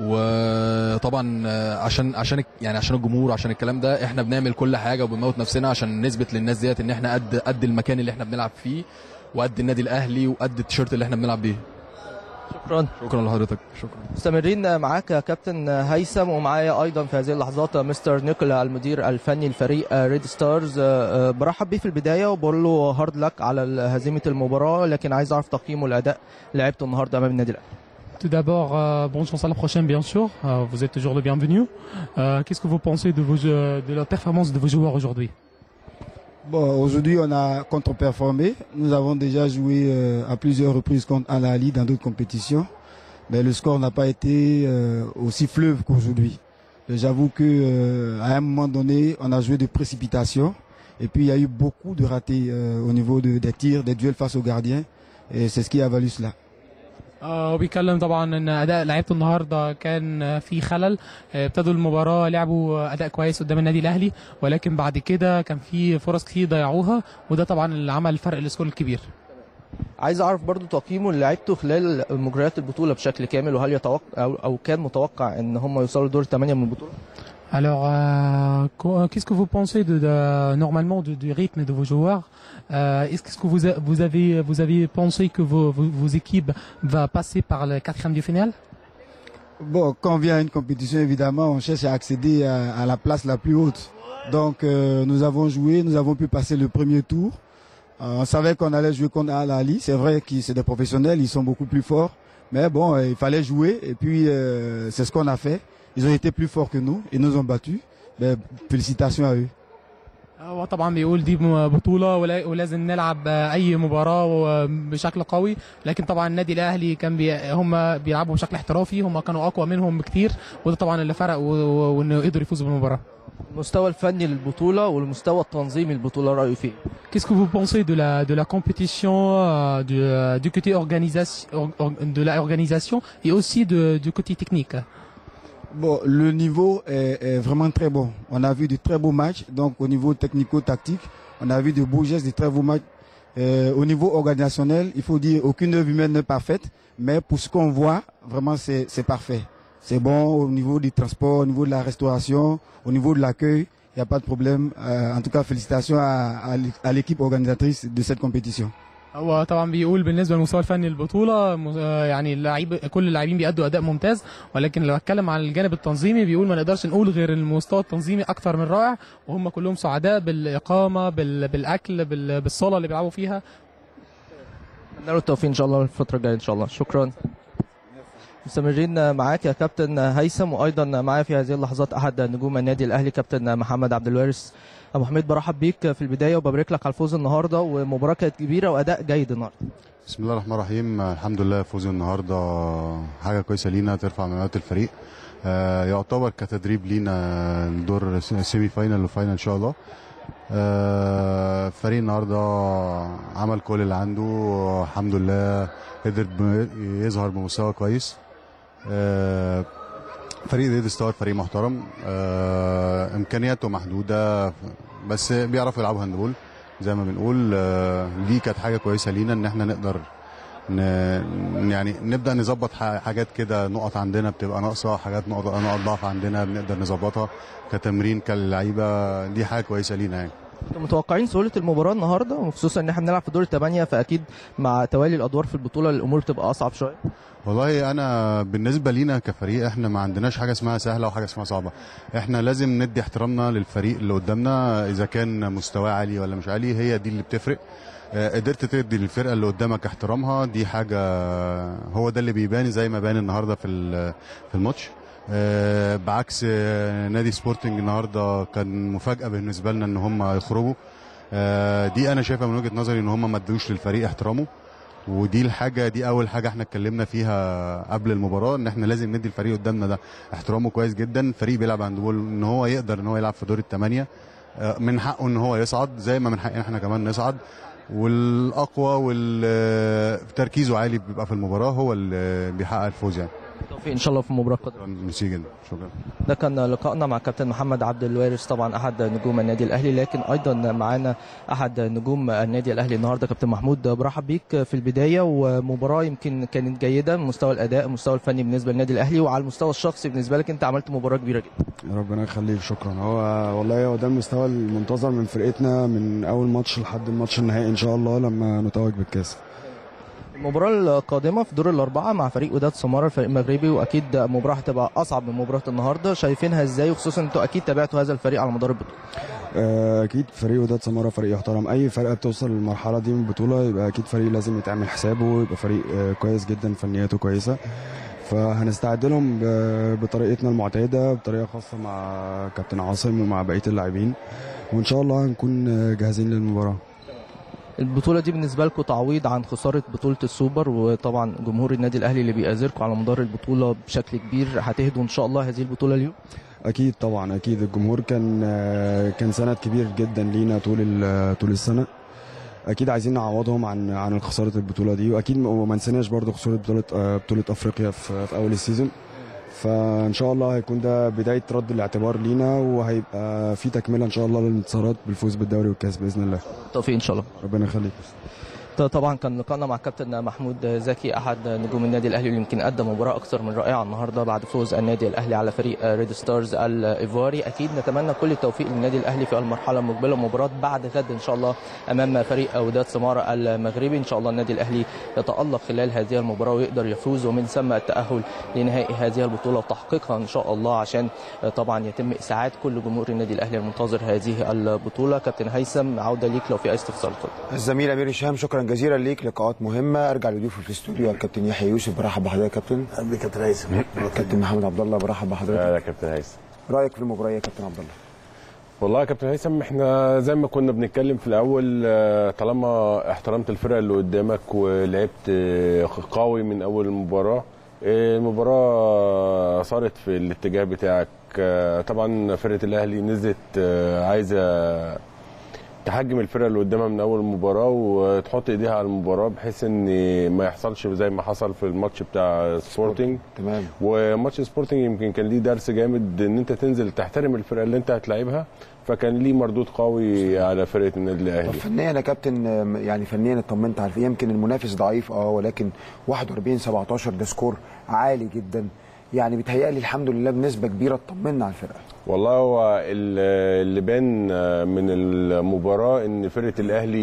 وطبعا عشان عشان يعني عشان الجمهور عشان الكلام ده احنا بنعمل كل حاجه وبنموت نفسنا عشان نثبت للناس ديت ان احنا قد قد المكان اللي احنا بنلعب فيه وقد النادي الاهلي وقد التيشيرت اللي احنا بنلعب بيه شكرا شكرا لحضرتك شكرا مستمرين معاك يا كابتن هيثم ومعايا ايضا في هذه اللحظات مستر نيكولا المدير الفني لفريق ريد ستارز برحب بيه في البدايه وبقول له هارد لك على هزيمه المباراه لكن عايز اعرف تقييمه الاداء لعبته النهارده امام النادي الاهلي Tout d'abord, euh, bonne chance à la prochaine, bien sûr. Euh, vous êtes toujours le bienvenu. Euh, Qu'est-ce que vous pensez de, vos, euh, de la performance de vos joueurs aujourd'hui Bon, aujourd'hui, on a contre-performé. Nous avons déjà joué euh, à plusieurs reprises contre Al Ali dans d'autres compétitions. Mais le score n'a pas été euh, aussi fleuve qu'aujourd'hui. Et J'avoue que euh, à un moment donné, on a joué de précipitation. Et puis, il y a eu beaucoup de ratés euh, au niveau de- des tirs, des duels face aux gardiens. Et c'est ce qui a valu cela. آه وبيتكلم طبعا ان اداء لعيبه النهارده كان آه، في خلل آه، ابتدوا المباراه لعبوا آه، اداء كويس قدام النادي الاهلي ولكن بعد كده كان في فرص كتير ضيعوها وده طبعا اللي عمل فرق السكور الكبير عايز اعرف برضو تقييمه لعيبته خلال مجريات البطوله بشكل كامل وهل يتوقع او, أو كان متوقع ان هم يوصلوا دور الثمانيه من البطوله Alors, euh, qu- qu'est-ce que vous pensez de, de- normalement de- du rythme de vos joueurs Euh, Est-ce que vous, a- vous avez vous avez pensé que vos, vos, vos équipes va passer par le quatrième de finale Bon, quand on vient à une compétition, évidemment, on cherche à accéder à, à la place la plus haute. Donc, euh, nous avons joué, nous avons pu passer le premier tour. Euh, on savait qu'on allait jouer contre Al Ali. C'est vrai que c'est des professionnels, ils sont beaucoup plus forts. Mais bon, euh, il fallait jouer et puis euh, c'est ce qu'on a fait. Ils ont été plus forts que nous, ils nous ont battus. Mais félicitations à eux. هو طبعا بيقول دي بطولة ولا- ولازم نلعب أي مباراة بشكل قوي لكن طبعا النادي الأهلي كان بي هم بيلعبوا بشكل احترافي هم كانوا أقوى منهم بكتير وده طبعا اللي فرق و- و- وإنه قدروا يفوزوا بالمباراة. المستوى الفني للبطوله والمستوى التنظيمي للبطوله رايه فيه Qu'est-ce que vous pensez de la, de la compétition, euh, du, euh, du côté organisation, or- or- de la organisation et aussi de, du côté technique Bon, le niveau est, est vraiment très bon. On a vu de très beaux matchs. Donc, au niveau technico-tactique, on a vu de beaux gestes, de très beaux matchs. Euh, au niveau organisationnel, il faut dire aucune œuvre humaine n'est parfaite, mais pour ce qu'on voit, vraiment, c'est c'est parfait. C'est bon au niveau du transport, au niveau de la restauration, au niveau de l'accueil. Il n'y a pas de problème. Euh, en tout cas, félicitations à, à l'é- à l'équipe organisatrice de cette compétition. هو طبعا بيقول بالنسبه للمستوى الفني للبطوله م- آه يعني اللعيب كل اللاعبين بيأدوا اداء ممتاز ولكن لو اتكلم عن الجانب التنظيمي بيقول ما نقدرش نقول غير المستوى التنظيمي اكتر من رائع وهم كلهم سعداء بالاقامه بال... بالاكل بال... بالصاله اللي بيلعبوا فيها نتمنى له التوفيق ان شاء الله الفتره الجايه ان شاء الله شكرا مستمرين معاك يا كابتن هيثم وايضا معايا في هذه اللحظات احد نجوم النادي الاهلي كابتن محمد عبد الوارث ابو حميد برحب بيك في البدايه وببارك لك على الفوز النهارده ومباراه كانت كبيره واداء جيد النهارده بسم الله الرحمن الرحيم الحمد لله فوز النهارده حاجه كويسه لينا ترفع معنويات الفريق آه، يعتبر كتدريب لينا الدور سيمي فاينل وفاينل ان شاء الله آه، فريق النهارده عمل كل اللي عنده الحمد لله قدر ب- يظهر بمستوى كويس آه، فريق ريد ستار فريق محترم آه، امكانياته محدوده بس بيعرفوا يلعبوا هاندبول زي ما بنقول آه، دي كانت حاجه كويسه لينا ان احنا نقدر ن... يعني نبدا نظبط ح- حاجات كده نقط عندنا بتبقى ناقصه حاجات نقط نقط ضعف عندنا بنقدر نظبطها كتمرين كاللعيبه دي حاجه كويسه لينا يعني انتم متوقعين سهوله المباراه النهارده وخصوصا ان احنا بنلعب في دور الثمانيه فاكيد مع توالي الادوار في البطوله الامور بتبقى اصعب شويه والله انا بالنسبه لينا كفريق احنا ما عندناش حاجه اسمها سهله وحاجه اسمها صعبه احنا لازم ندي احترامنا للفريق اللي قدامنا اذا كان مستواه عالي ولا مش عالي هي دي اللي بتفرق آه، قدرت تدي للفرقه اللي قدامك احترامها دي حاجه هو ده اللي بيبان زي ما بان النهارده في ال- في الماتش آه، بعكس آه، نادي سبورتنج النهارده كان مفاجاه بالنسبه لنا ان هم يخرجوا آه، دي انا شايفها من وجهه نظري ان هم ما ادوش للفريق احترامه ودي الحاجه دي اول حاجه احنا اتكلمنا فيها قبل المباراه ان احنا لازم ندي الفريق قدامنا ده احترامه كويس جدا فريق بيلعب هاندبول ان هو يقدر ان هو يلعب في دور الثمانيه آه، من حقه ان هو يصعد زي ما من حقنا احنا كمان نصعد والاقوى والتركيزه عالي بيبقى في المباراه هو اللي بيحقق الفوز يعني التوفيق ان شاء الله في المباراه القادمه ميرسي جدا شكرا ده كان لقائنا مع كابتن محمد عبد الوارث طبعا احد نجوم النادي الاهلي لكن ايضا معانا احد نجوم النادي الاهلي النهارده كابتن محمود برحب بيك في البدايه ومباراه يمكن كانت جيده من مستوى الاداء المستوى الفني بالنسبه للنادي الاهلي وعلى المستوى الشخصي بالنسبه لك انت عملت مباراه كبيره جدا ربنا يخليك شكرا هو والله هو ده المستوى المنتظر من فرقتنا من اول ماتش لحد الماتش النهائي ان شاء الله لما نتوج بالكاس المباراة القادمة في دور الأربعة مع فريق وداد سمارة الفريق المغربي وأكيد مباراة هتبقى أصعب من مباراة النهاردة شايفينها إزاي وخصوصا أنتوا أكيد تابعتوا هذا الفريق على مدار البطولة آه، اكيد فريق وداد سمارة فريق يحترم اي فرقه بتوصل للمرحله دي من البطوله يبقى اكيد فريق لازم يتعمل حسابه يبقى فريق آه، كويس جدا فنياته كويسه فهنستعد لهم ب- بطريقتنا المعتاده بطريقه خاصه مع كابتن عاصم ومع بقيه اللاعبين وان شاء الله هنكون آه، جاهزين للمباراه البطولة دي بالنسبة لكم تعويض عن خسارة بطولة السوبر وطبعا جمهور النادي الأهلي اللي بيأذركم على مدار البطولة بشكل كبير هتهدوا إن شاء الله هذه البطولة اليوم اكيد طبعا اكيد الجمهور كان آه، كان سند كبير جدا لينا طول ال- طول السنه اكيد عايزين نعوضهم عن عن خساره البطوله دي واكيد ما ما نسيناش برضو خساره بطوله آه، بطوله افريقيا في, في اول السيزون فان شاء الله هيكون ده بدايه رد الاعتبار لينا وهيبقى في تكمله ان شاء الله للانتصارات بالفوز بالدوري والكاس باذن الله التوفيق ان شاء الله ربنا يخليك ده طبعا كان لقائنا مع كابتن محمود زكي احد نجوم النادي الاهلي اللي يمكن قدم مباراه اكثر من رائعه النهارده بعد فوز النادي الاهلي على فريق ريد ستارز الايفواري اكيد نتمنى كل التوفيق للنادي الاهلي في المرحله المقبله مباراه بعد غد ان شاء الله امام فريق وداد سماره المغربي ان شاء الله النادي الاهلي يتالق خلال هذه المباراه ويقدر يفوز ومن ثم التاهل لنهائي هذه البطوله وتحقيقها ان شاء الله عشان طبعا يتم اسعاد كل جمهور النادي الاهلي المنتظر هذه البطوله كابتن هيثم عوده ليك لو في اي استفسار اتفضل الزميل امير هشام شكرا جزيلا ليك لقاءات مهمه ارجع لضيوفي في الاستوديو الكابتن يحيى يوسف برحب بحضرتك يا كابتن قبل كابتن هيثم كابتن محمد عبد الله برحب بحضرتك يا كابتن هيثم رايك في المباراه يا كابتن عبد الله والله يا كابتن هيثم احنا زي ما كنا بنتكلم في الاول آه، طالما احترمت الفرقه اللي قدامك ولعبت آه، قوي من اول المباراه آه، المباراه صارت في الاتجاه بتاعك آه، طبعا فرقه الاهلي نزلت آه، عايزه تحجم الفرقه اللي قدامها من اول المباراه وتحط ايديها على المباراه بحيث ان ما يحصلش زي ما حصل في الماتش بتاع سبورتنج تمام وماتش سبورتنج يمكن كان ليه درس جامد ان انت تنزل تحترم الفرقه اللي انت هتلاعبها فكان ليه مردود قوي على فرقه النادي طب الاهلي فنيا يا كابتن آم، يعني فنيا اطمنت على يمكن المنافس ضعيف اه ولكن 41 17 ده سكور عالي جدا يعني بيتهيألي الحمد لله بنسبه كبيره اطمنا على الفرقه والله هو ال- اللي بان من المباراه ان فرقه الاهلي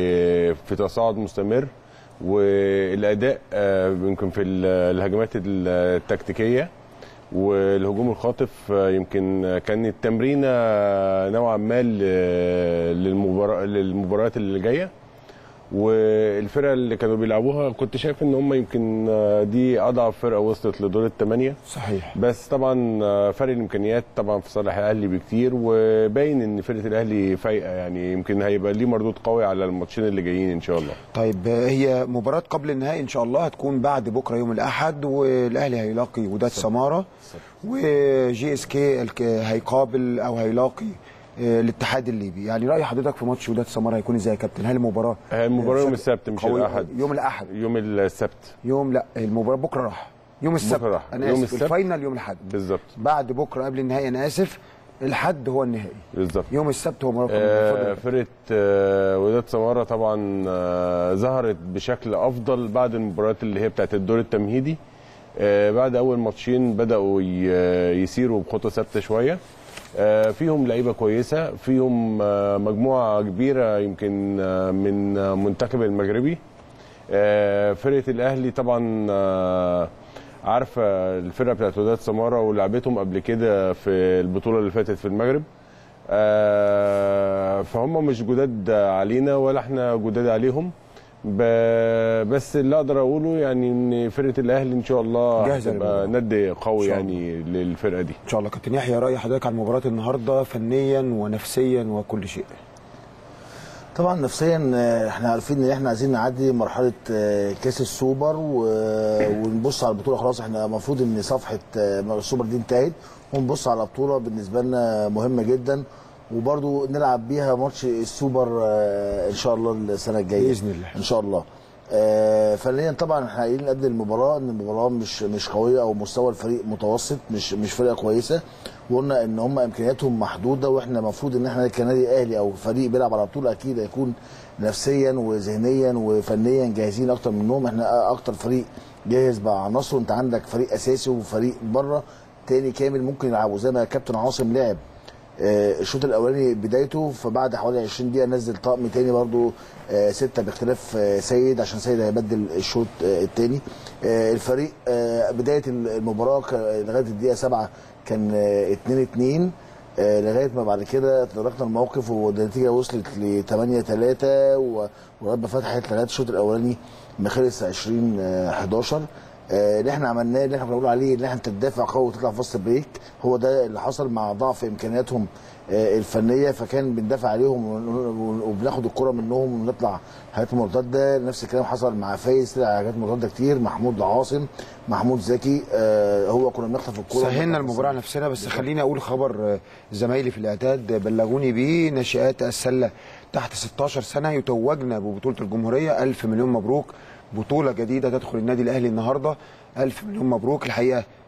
في تصاعد مستمر والاداء آه، يمكن في ال- الهجمات التكتيكيه والهجوم الخاطف آه، يمكن كان التمرين نوعا ما ل- للمباراه للمباريات اللي جايه والفرقه اللي كانوا بيلعبوها كنت شايف ان هم يمكن آه، دي اضعف فرقه وصلت لدور الثمانيه صحيح بس طبعا آه، فرق الامكانيات طبعا في صالح الاهلي بكتير وباين ان فرقه الاهلي فايقه يعني يمكن هيبقى ليه مردود قوي على الماتشين اللي جايين ان شاء الله طيب آه، هي مباراة قبل النهائي إن شاء الله هتكون بعد بكرة يوم الأحد والأهلي هيلاقي وداد سمارة وجي اس كي الك- هيقابل أو هيلاقي آه، الاتحاد الليبي يعني رأي حضرتك في ماتش وداد سمارة هيكون إزاي يا كابتن هل المباراة آه، المباراه يوم شكل السبت مش قوي؟ الاحد يوم الأحد يوم السبت يوم لا المباراة بكرة راح يوم السبت بكرة راح. أنا يوم آسف السبت. الفاينل يوم الأحد بالظبط بعد بكرة قبل النهائي أنا آسف الحد هو النهائي بالظبط يوم السبت هو مباراة آه، اتفضل. فرقه آه، وداد سماره طبعا آه، ظهرت بشكل افضل بعد المباريات اللي هي بتاعت الدور التمهيدي آه، بعد اول ماتشين بداوا ي- يسيروا بخطى ثابته شويه آه، فيهم لعيبه كويسه فيهم آه، مجموعه كبيره يمكن آه، من آه، منتخب المغربي آه، فرقه الاهلي طبعا آه، عارفه الفرقه بتاعت وداد سماره ولعبتهم قبل كده في البطوله اللي فاتت في المغرب آه، فهم مش جداد علينا ولا احنا جداد عليهم ب- بس اللي اقدر اقوله يعني ان فرقه الاهلي ان شاء الله جاهزة هتبقى للمباراة. ند قوي إن شاء يعني للفرقه دي إن شاء الله كابتن يحيى رأي حضرتك عن مباراة النهاردة فنيا ونفسيا وكل شيء طبعا نفسيا آه، احنا عارفين ان احنا عايزين نعدي مرحله آه، كاس السوبر و- ونبص على البطوله خلاص احنا المفروض ان صفحه آه، السوبر دي انتهت ونبص على بطوله بالنسبه لنا مهمه جدا وبرضو نلعب بيها ماتش السوبر آه، ان شاء الله السنه الجايه بإذن الله. ان شاء الله آه، فنيا طبعا احنا قايلين قبل المباراه ان المباراه مش مش قويه او مستوى الفريق متوسط مش مش فرقه كويسه وقلنا ان هم امكانياتهم محدوده واحنا المفروض ان احنا كنادي اهلي او فريق بيلعب على بطوله اكيد هيكون نفسيا وذهنيا وفنيا جاهزين اكتر منهم احنا اكتر فريق جاهز بعناصره انت عندك فريق اساسي وفريق بره تاني كامل ممكن يلعبوا زي ما الكابتن عاصم لعب آه، الشوط الاولاني بدايته فبعد حوالي 20 دقيقه نزل طقم تاني برضو آه، سته باختلاف آه، سيد عشان سيد هيبدل الشوط آه، التاني آه، الفريق آه، بدايه المباراه ك- لغايه الدقيقه 7 كان 2 2 لغايه ما بعد كده تداركنا الموقف والنتيجه وصلت ل 8 3 ولغايه ما فتحت لغايه الشوط الاولاني ما خلص 20 آه، 11 آه، اللي احنا عملناه اللي احنا كنا بنقول عليه ان احنا تدافع قوي وتطلع في وسط بريك هو ده اللي حصل مع ضعف امكانياتهم آه، الفنيه فكان بندافع عليهم ون- وبناخد الكره منهم ونطلع حاجات مرتده نفس الكلام حصل مع فايز طلع حاجات مرتده كتير محمود عاصم محمود زكي آه، هو كنا بنخطف الكره سهلنا المباراة نفسنا بس خليني أقول خبر آه، زمايلي في الإعداد بلغوني بيه ناشئات السلة تحت 16 سنة يتوجنا ببطولة الجمهورية ألف مليون مبروك بطولة جديدة تدخل النادي الأهلي النهاردة ألف مليون مبروك الحقيقة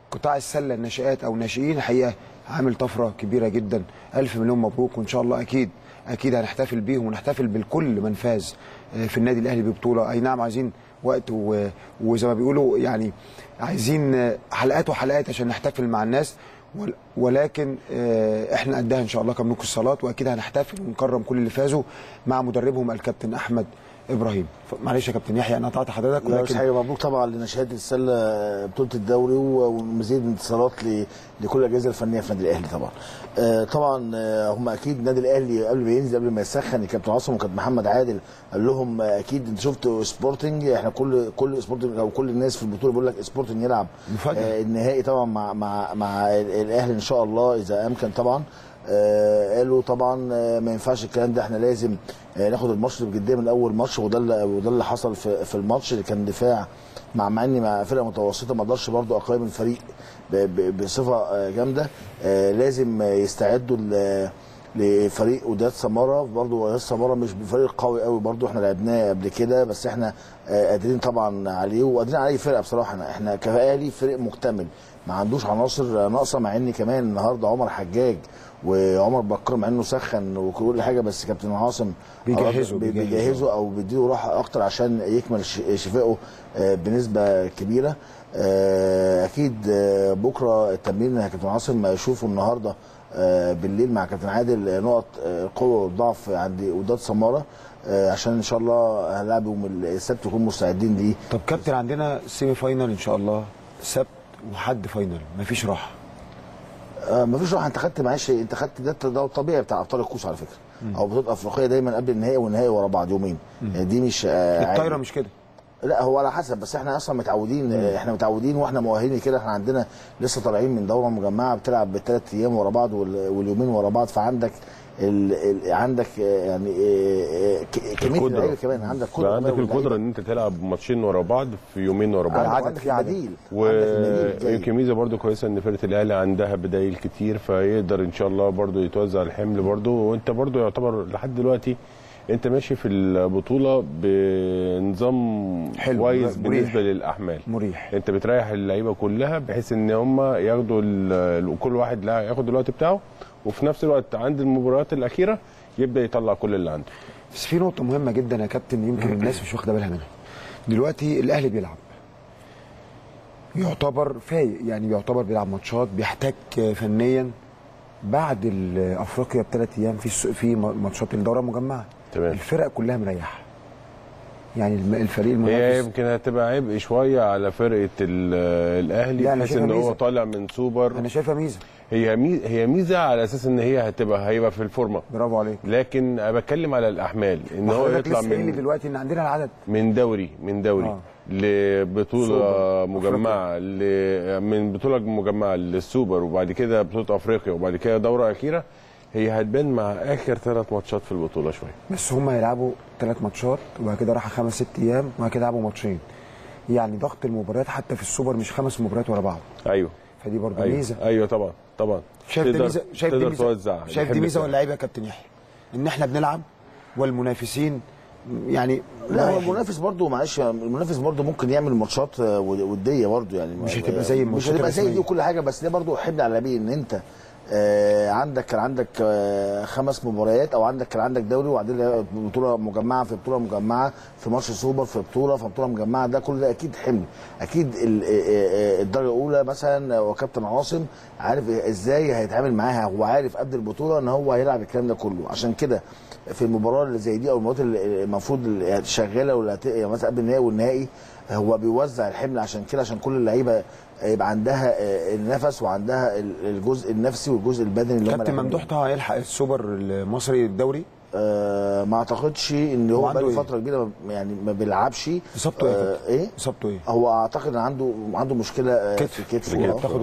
قطاع السله الناشئات او الناشئين الحقيقه عامل طفره كبيره جدا الف مليون مبروك وان شاء الله اكيد اكيد هنحتفل بيهم ونحتفل بالكل من فاز آه، في النادي الاهلي ببطوله اي نعم عايزين وقت و- وزي ما بيقولوا يعني عايزين آه، حلقات وحلقات عشان نحتفل مع الناس ول- ولكن آه، احنا قدها ان شاء الله كملوك الصالات واكيد هنحتفل ونكرم كل اللي فازوا مع مدربهم الكابتن احمد ابراهيم ف- معلش يا كابتن يحيى انا قطعت حضرتك لا بس حاجه مبروك طبعا لنشاهد السله بطوله الدوري و- ومزيد من انتصارات ل- لكل الاجهزه الفنيه في النادي الاهلي طبعا. آه، طبعا آه، هم اكيد النادي الاهلي قبل ما ينزل قبل ما يسخن الكابتن عاصم وكابتن محمد عادل قال لهم آه، اكيد انت شفتوا سبورتنج احنا كل كل سبورتنج او كل الناس في البطوله بيقول لك سبورتنج يلعب آه، النهائي طبعا مع مع مع ال- الاهلي ان شاء الله اذا امكن طبعا آه، قالوا طبعا آه، ما ينفعش الكلام ده احنا لازم آه، ناخد الماتش بجديه من اول ماتش وده اللي وده اللي حصل في في الماتش اللي كان دفاع مع مع اني مع فرقه متوسطه ما اقدرش برضو اقيم الفريق ب- ب- بصفه آه، جامده آه، لازم آه، يستعدوا ل- لفريق وداد سماره برضو وداد سماره مش فريق قوي قوي برضو احنا لعبناه قبل كده بس احنا آه، قادرين طبعا عليه وقادرين على اي فرقه بصراحه احنا- احنا كاهلي فريق مكتمل ما عندوش عناصر ناقصه مع ان كمان النهارده عمر حجاج وعمر بكر مع انه سخن وكل حاجه بس كابتن عاصم بيجهزه- بي- بيجهزه. بيجهزه او بيديله راحه اكتر عشان يكمل ش- شفائه آه، بنسبه كبيره آه، اكيد آه، بكره التمرين اللي كابتن عاصم هيشوفه النهارده آه، بالليل مع كابتن عادل آه، نقط آه، القوه والضعف عند وداد سماره آه، عشان ان شاء الله هنلعب يوم السبت يكونوا مستعدين ليه طب كابتن عندنا سيمي فاينال ان شاء الله سبت وحد فاينال مفيش راحه آه مفيش راحه انت خدت معلش انت خدت ده ده الطبيعي بتاع ابطال الكوس على فكره او بطوله افريقيه دايما قبل النهائي والنهائي ورا بعض يومين يعني دي مش آه الطايره عادي. مش كده لا هو على حسب بس احنا اصلا متعودين آه، احنا متعودين واحنا مؤهلين كده احنا عندنا لسه طالعين من دوره مجمعه بتلعب بالثلاث ايام ورا بعض وال- واليومين ورا بعض فعندك ال ال عندك آه، يعني آه، آه، ك- كميه القدرة. اللعيبه كمان عندك بقى عندك كمان القدره ان انت تلعب ماتشين ورا بعض في يومين ورا بعض عندك- عندك البديل عندك البديل زي- ويمكن ميزه برضو كويسه ان فرقه الاهلي عندها بدايل كتير فيقدر ان شاء الله برضو يتوزع الحمل برضو وانت برضو يعتبر لحد دلوقتي انت ماشي في البطوله بنظام حلو، كويس مريح. بالنسبه للاحمال مريح انت بتريح اللعيبه كلها بحيث ان هم ياخدوا ال- كل واحد لا ياخد الوقت بتاعه وفي نفس الوقت عند المباريات الاخيره يبدا يطلع كل اللي عنده بس في نقطه مهمه جدا يا كابتن يمكن الناس مش واخده بالها منها دلوقتي الاهلي بيلعب يعتبر فايق يعني يعتبر بيلعب ماتشات بيحتاج فنيا بعد ال- افريقيا بثلاث ايام في الس- في ماتشات الدوره المجمعه تمام الفرق كلها مريحه يعني الم- الفريق هي المنافس يمكن هتبقى عبء شويه على فرقه ال- الاهلي لا، أنا بحيث شايفها ان هو ميزة. طالع من سوبر انا شايفها ميزه هي مي- هي ميزه على اساس ان هي هتبقى هيبقى في الفورمه برافو عليك لكن انا بتكلم على الاحمال ان هو حضرتك يطلع لسه قايل لي من دلوقتي ان عندنا العدد من دوري من دوري آه. لبطوله سوبر. مجمعه ل... من بطوله مجمعه للسوبر وبعد كده بطوله افريقيا وبعد كده دوره اخيره هي هتبان مع اخر ثلاث ماتشات في البطوله شويه بس هم هيلعبوا ثلاث ماتشات وبعد كده راحه خمس ست ايام وبعد كده يلعبوا ماتشين يعني ضغط المباريات حتى في السوبر مش خمس مباريات ورا بعض ايوه فدي برضه ايوه ميزه ايوه طبعا طبعا شايف دي تقدر- ميزه شايف دي تقدر ميزه توزع شايف دي الحمل ميزه بتاعك. ولا عيب يا كابتن يحيى ان احنا بنلعب والمنافسين يعني لا هو رايحين. المنافس برضه معلش المنافس برضه ممكن يعمل ماتشات آه، وديه برضه يعني مش هتبقى زي مش الماتشات هتبقى زي دي الرسمية. وكل حاجه بس ده برضه حمل على بيه ان انت آه عندك كان عندك آه خمس مباريات او عندك كان عندك دوري وبعدين بطوله مجمعه في بطوله مجمعه في ماتش سوبر في بطوله في بطوله مجمعه ده كل ده اكيد حمل اكيد ال- آه، آه، الدرجه الاولى مثلا وكابتن عاصم عارف ازاي هيتعامل معاها هو عارف قبل البطوله ان هو هيلعب الكلام ده كله عشان كده في المباراه اللي زي دي او المباريات اللي المفروض اللي شغاله ولا هت- يعني مثلا قبل النهائي والنهائي هو بيوزع الحمل عشان كده عشان كل اللعيبه يبقى عندها آه، النفس وعندها ال- الجزء النفسي والجزء البدني اللي هم كابتن لاعبين. ممدوح طه هيلحق السوبر المصري الدوري آه ما اعتقدش ان هو هو عنده بقاله إيه؟ فتره كبيره ما- يعني ما بيلعبش اصابته ايه يا آه كابتن؟ ايه اصابته ايه؟ هو اعتقد ان عنده عنده مشكله آه كتف. في كتفه كتف. آه. بتاخد وقت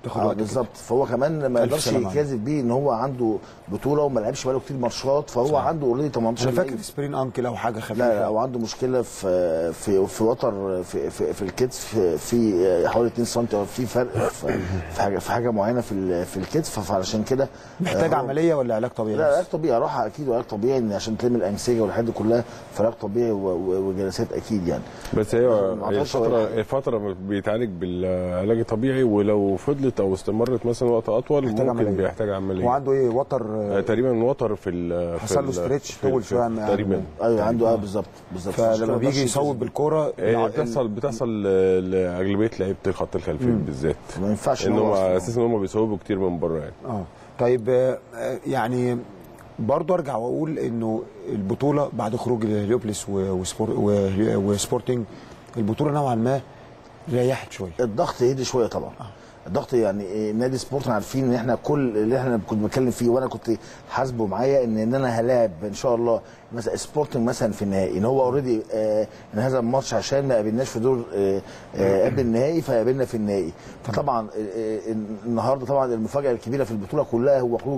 تاخد آه وقت بالظبط فهو كمان ما ألف يقدرش سلامة عليك. يكاذب بيه ان هو عنده بطوله وما لعبش بقاله كتير ماتشات فهو صحيح. عنده اوريدي 18 انا فاكر لعيب. سبرين انكل او حاجه خفيفه لا لا او عنده مشكله في في في وتر في في, في الكتف في حوالي 2 سم أو في فرق في في حاجه في حاجه معينه في ال- في الكتف فعشان كده محتاج آه، هو- عمليه ولا علاج طبيعي لا بس؟ علاج طبيعي راحه اكيد وعلاج طبيعي إن عشان تلم الانسجه والحاجات دي كلها فعلاج طبيعي و- و- وجلسات اكيد يعني بس هي ما هي أعتقدش الفترة هو- الفترة بيتعالج بالعلاج الطبيعي ولو فضلت او استمرت مثلا وقت اطول محتاج ممكن عملية. بيحتاج عملية وعنده ايه وتر آه، تقريبا وتر في ال في حصل له ال- ستريتش في- طول في- شويه من- تقريبا ايوه عنده اه بالظبط بالظبط عشان كده فلما ما بيجي يقدرش يصوب بالكوره هي الع- بتحصل بتحصل ل- لاغلبيه لعيبه الخط الخلفي بالذات ما ينفعش إن ان هو هم أصلاً. اساسا هم بيصوبوا كتير من بره يعني اه طيب آه، آه، يعني برضه ارجع واقول انه البطوله بعد خروج هليوبلس و- وسبور و- وسبورتنج البطوله نوعا ما ريحت شويه الضغط هدي شويه طبعا الضغط يعني إيه، نادي سبورت عارفين ان احنا كل اللي احنا كنت بتكلم فيه وانا كنت حاسبه معايا ان ان انا هلاعب ان شاء الله مثلا سبورتنج مثلا في النهائي ان هو اوريدي آه ان هذا الماتش عشان ما قابلناش في دور آه آه قبل النهائي فقابلنا في النهائي فطبعا آه آه، النهارده طبعا المفاجاه الكبيره في البطوله كلها هو خروج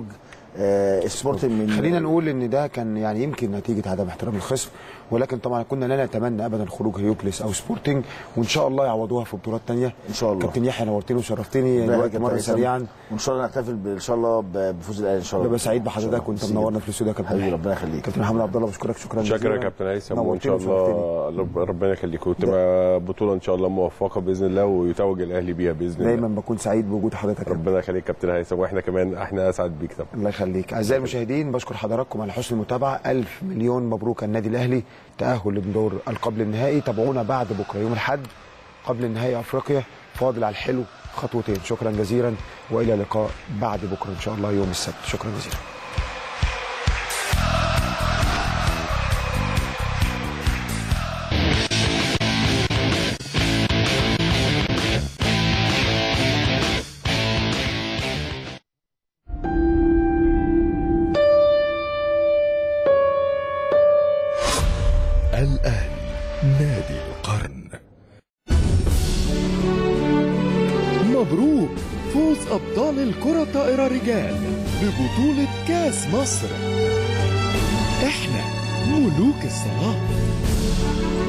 آه سبورتنج من خلينا نقول ان ده كان يعني يمكن نتيجه عدم احترام الخصم ولكن طبعا كنا لا نتمنى ابدا خروج هليوبلس او سبورتنج وان شاء الله يعوضوها في بطولات تانية ان شاء الله كابتن يحيى نورتني وشرفتني ربنا الوقت يخليك مر يا كابتن. سريعا وان شاء الله نحتفل ب- ان شاء الله ب- بفوز الاهلي ان شاء الله ببقى سعيد بحضرتك وانت ميرسي منورنا جدا. في الاستوديو يا كابتن حبيبي يحيى. ربنا يخليك كابتن محمد عبد الله بشكرك شكرا شكرا جزيلا يا كابتن هيثم وان نورتني شاء وشرفتني. الله رب- ربنا يخليك وتبقى بطوله ان شاء الله موفقه باذن الله ويتوج الاهلي بيها باذن الله دايما بكون سعيد بوجود حضرتك يا كابتن. ربنا يخليك كابتن هيثم واحنا كمان احنا اسعد بيك طبعا الله يخليك اعزائي المشاهدين بشكر حضراتكم على حسن المتابعه الف مليون مبروك النادي الاهلي تاهل لدور القبل النهائي تابعونا بعد بكره يوم الاحد قبل نهائي افريقيا فاضل على الحلو خطوتين شكرا جزيلا والى اللقاء بعد بكره ان شاء الله يوم السبت شكرا جزيلا الأهلي نادي القرن مبروك فوز أبطال الكرة الطائرة رجال ببطولة كاس مصر احنا ملوك الصلاة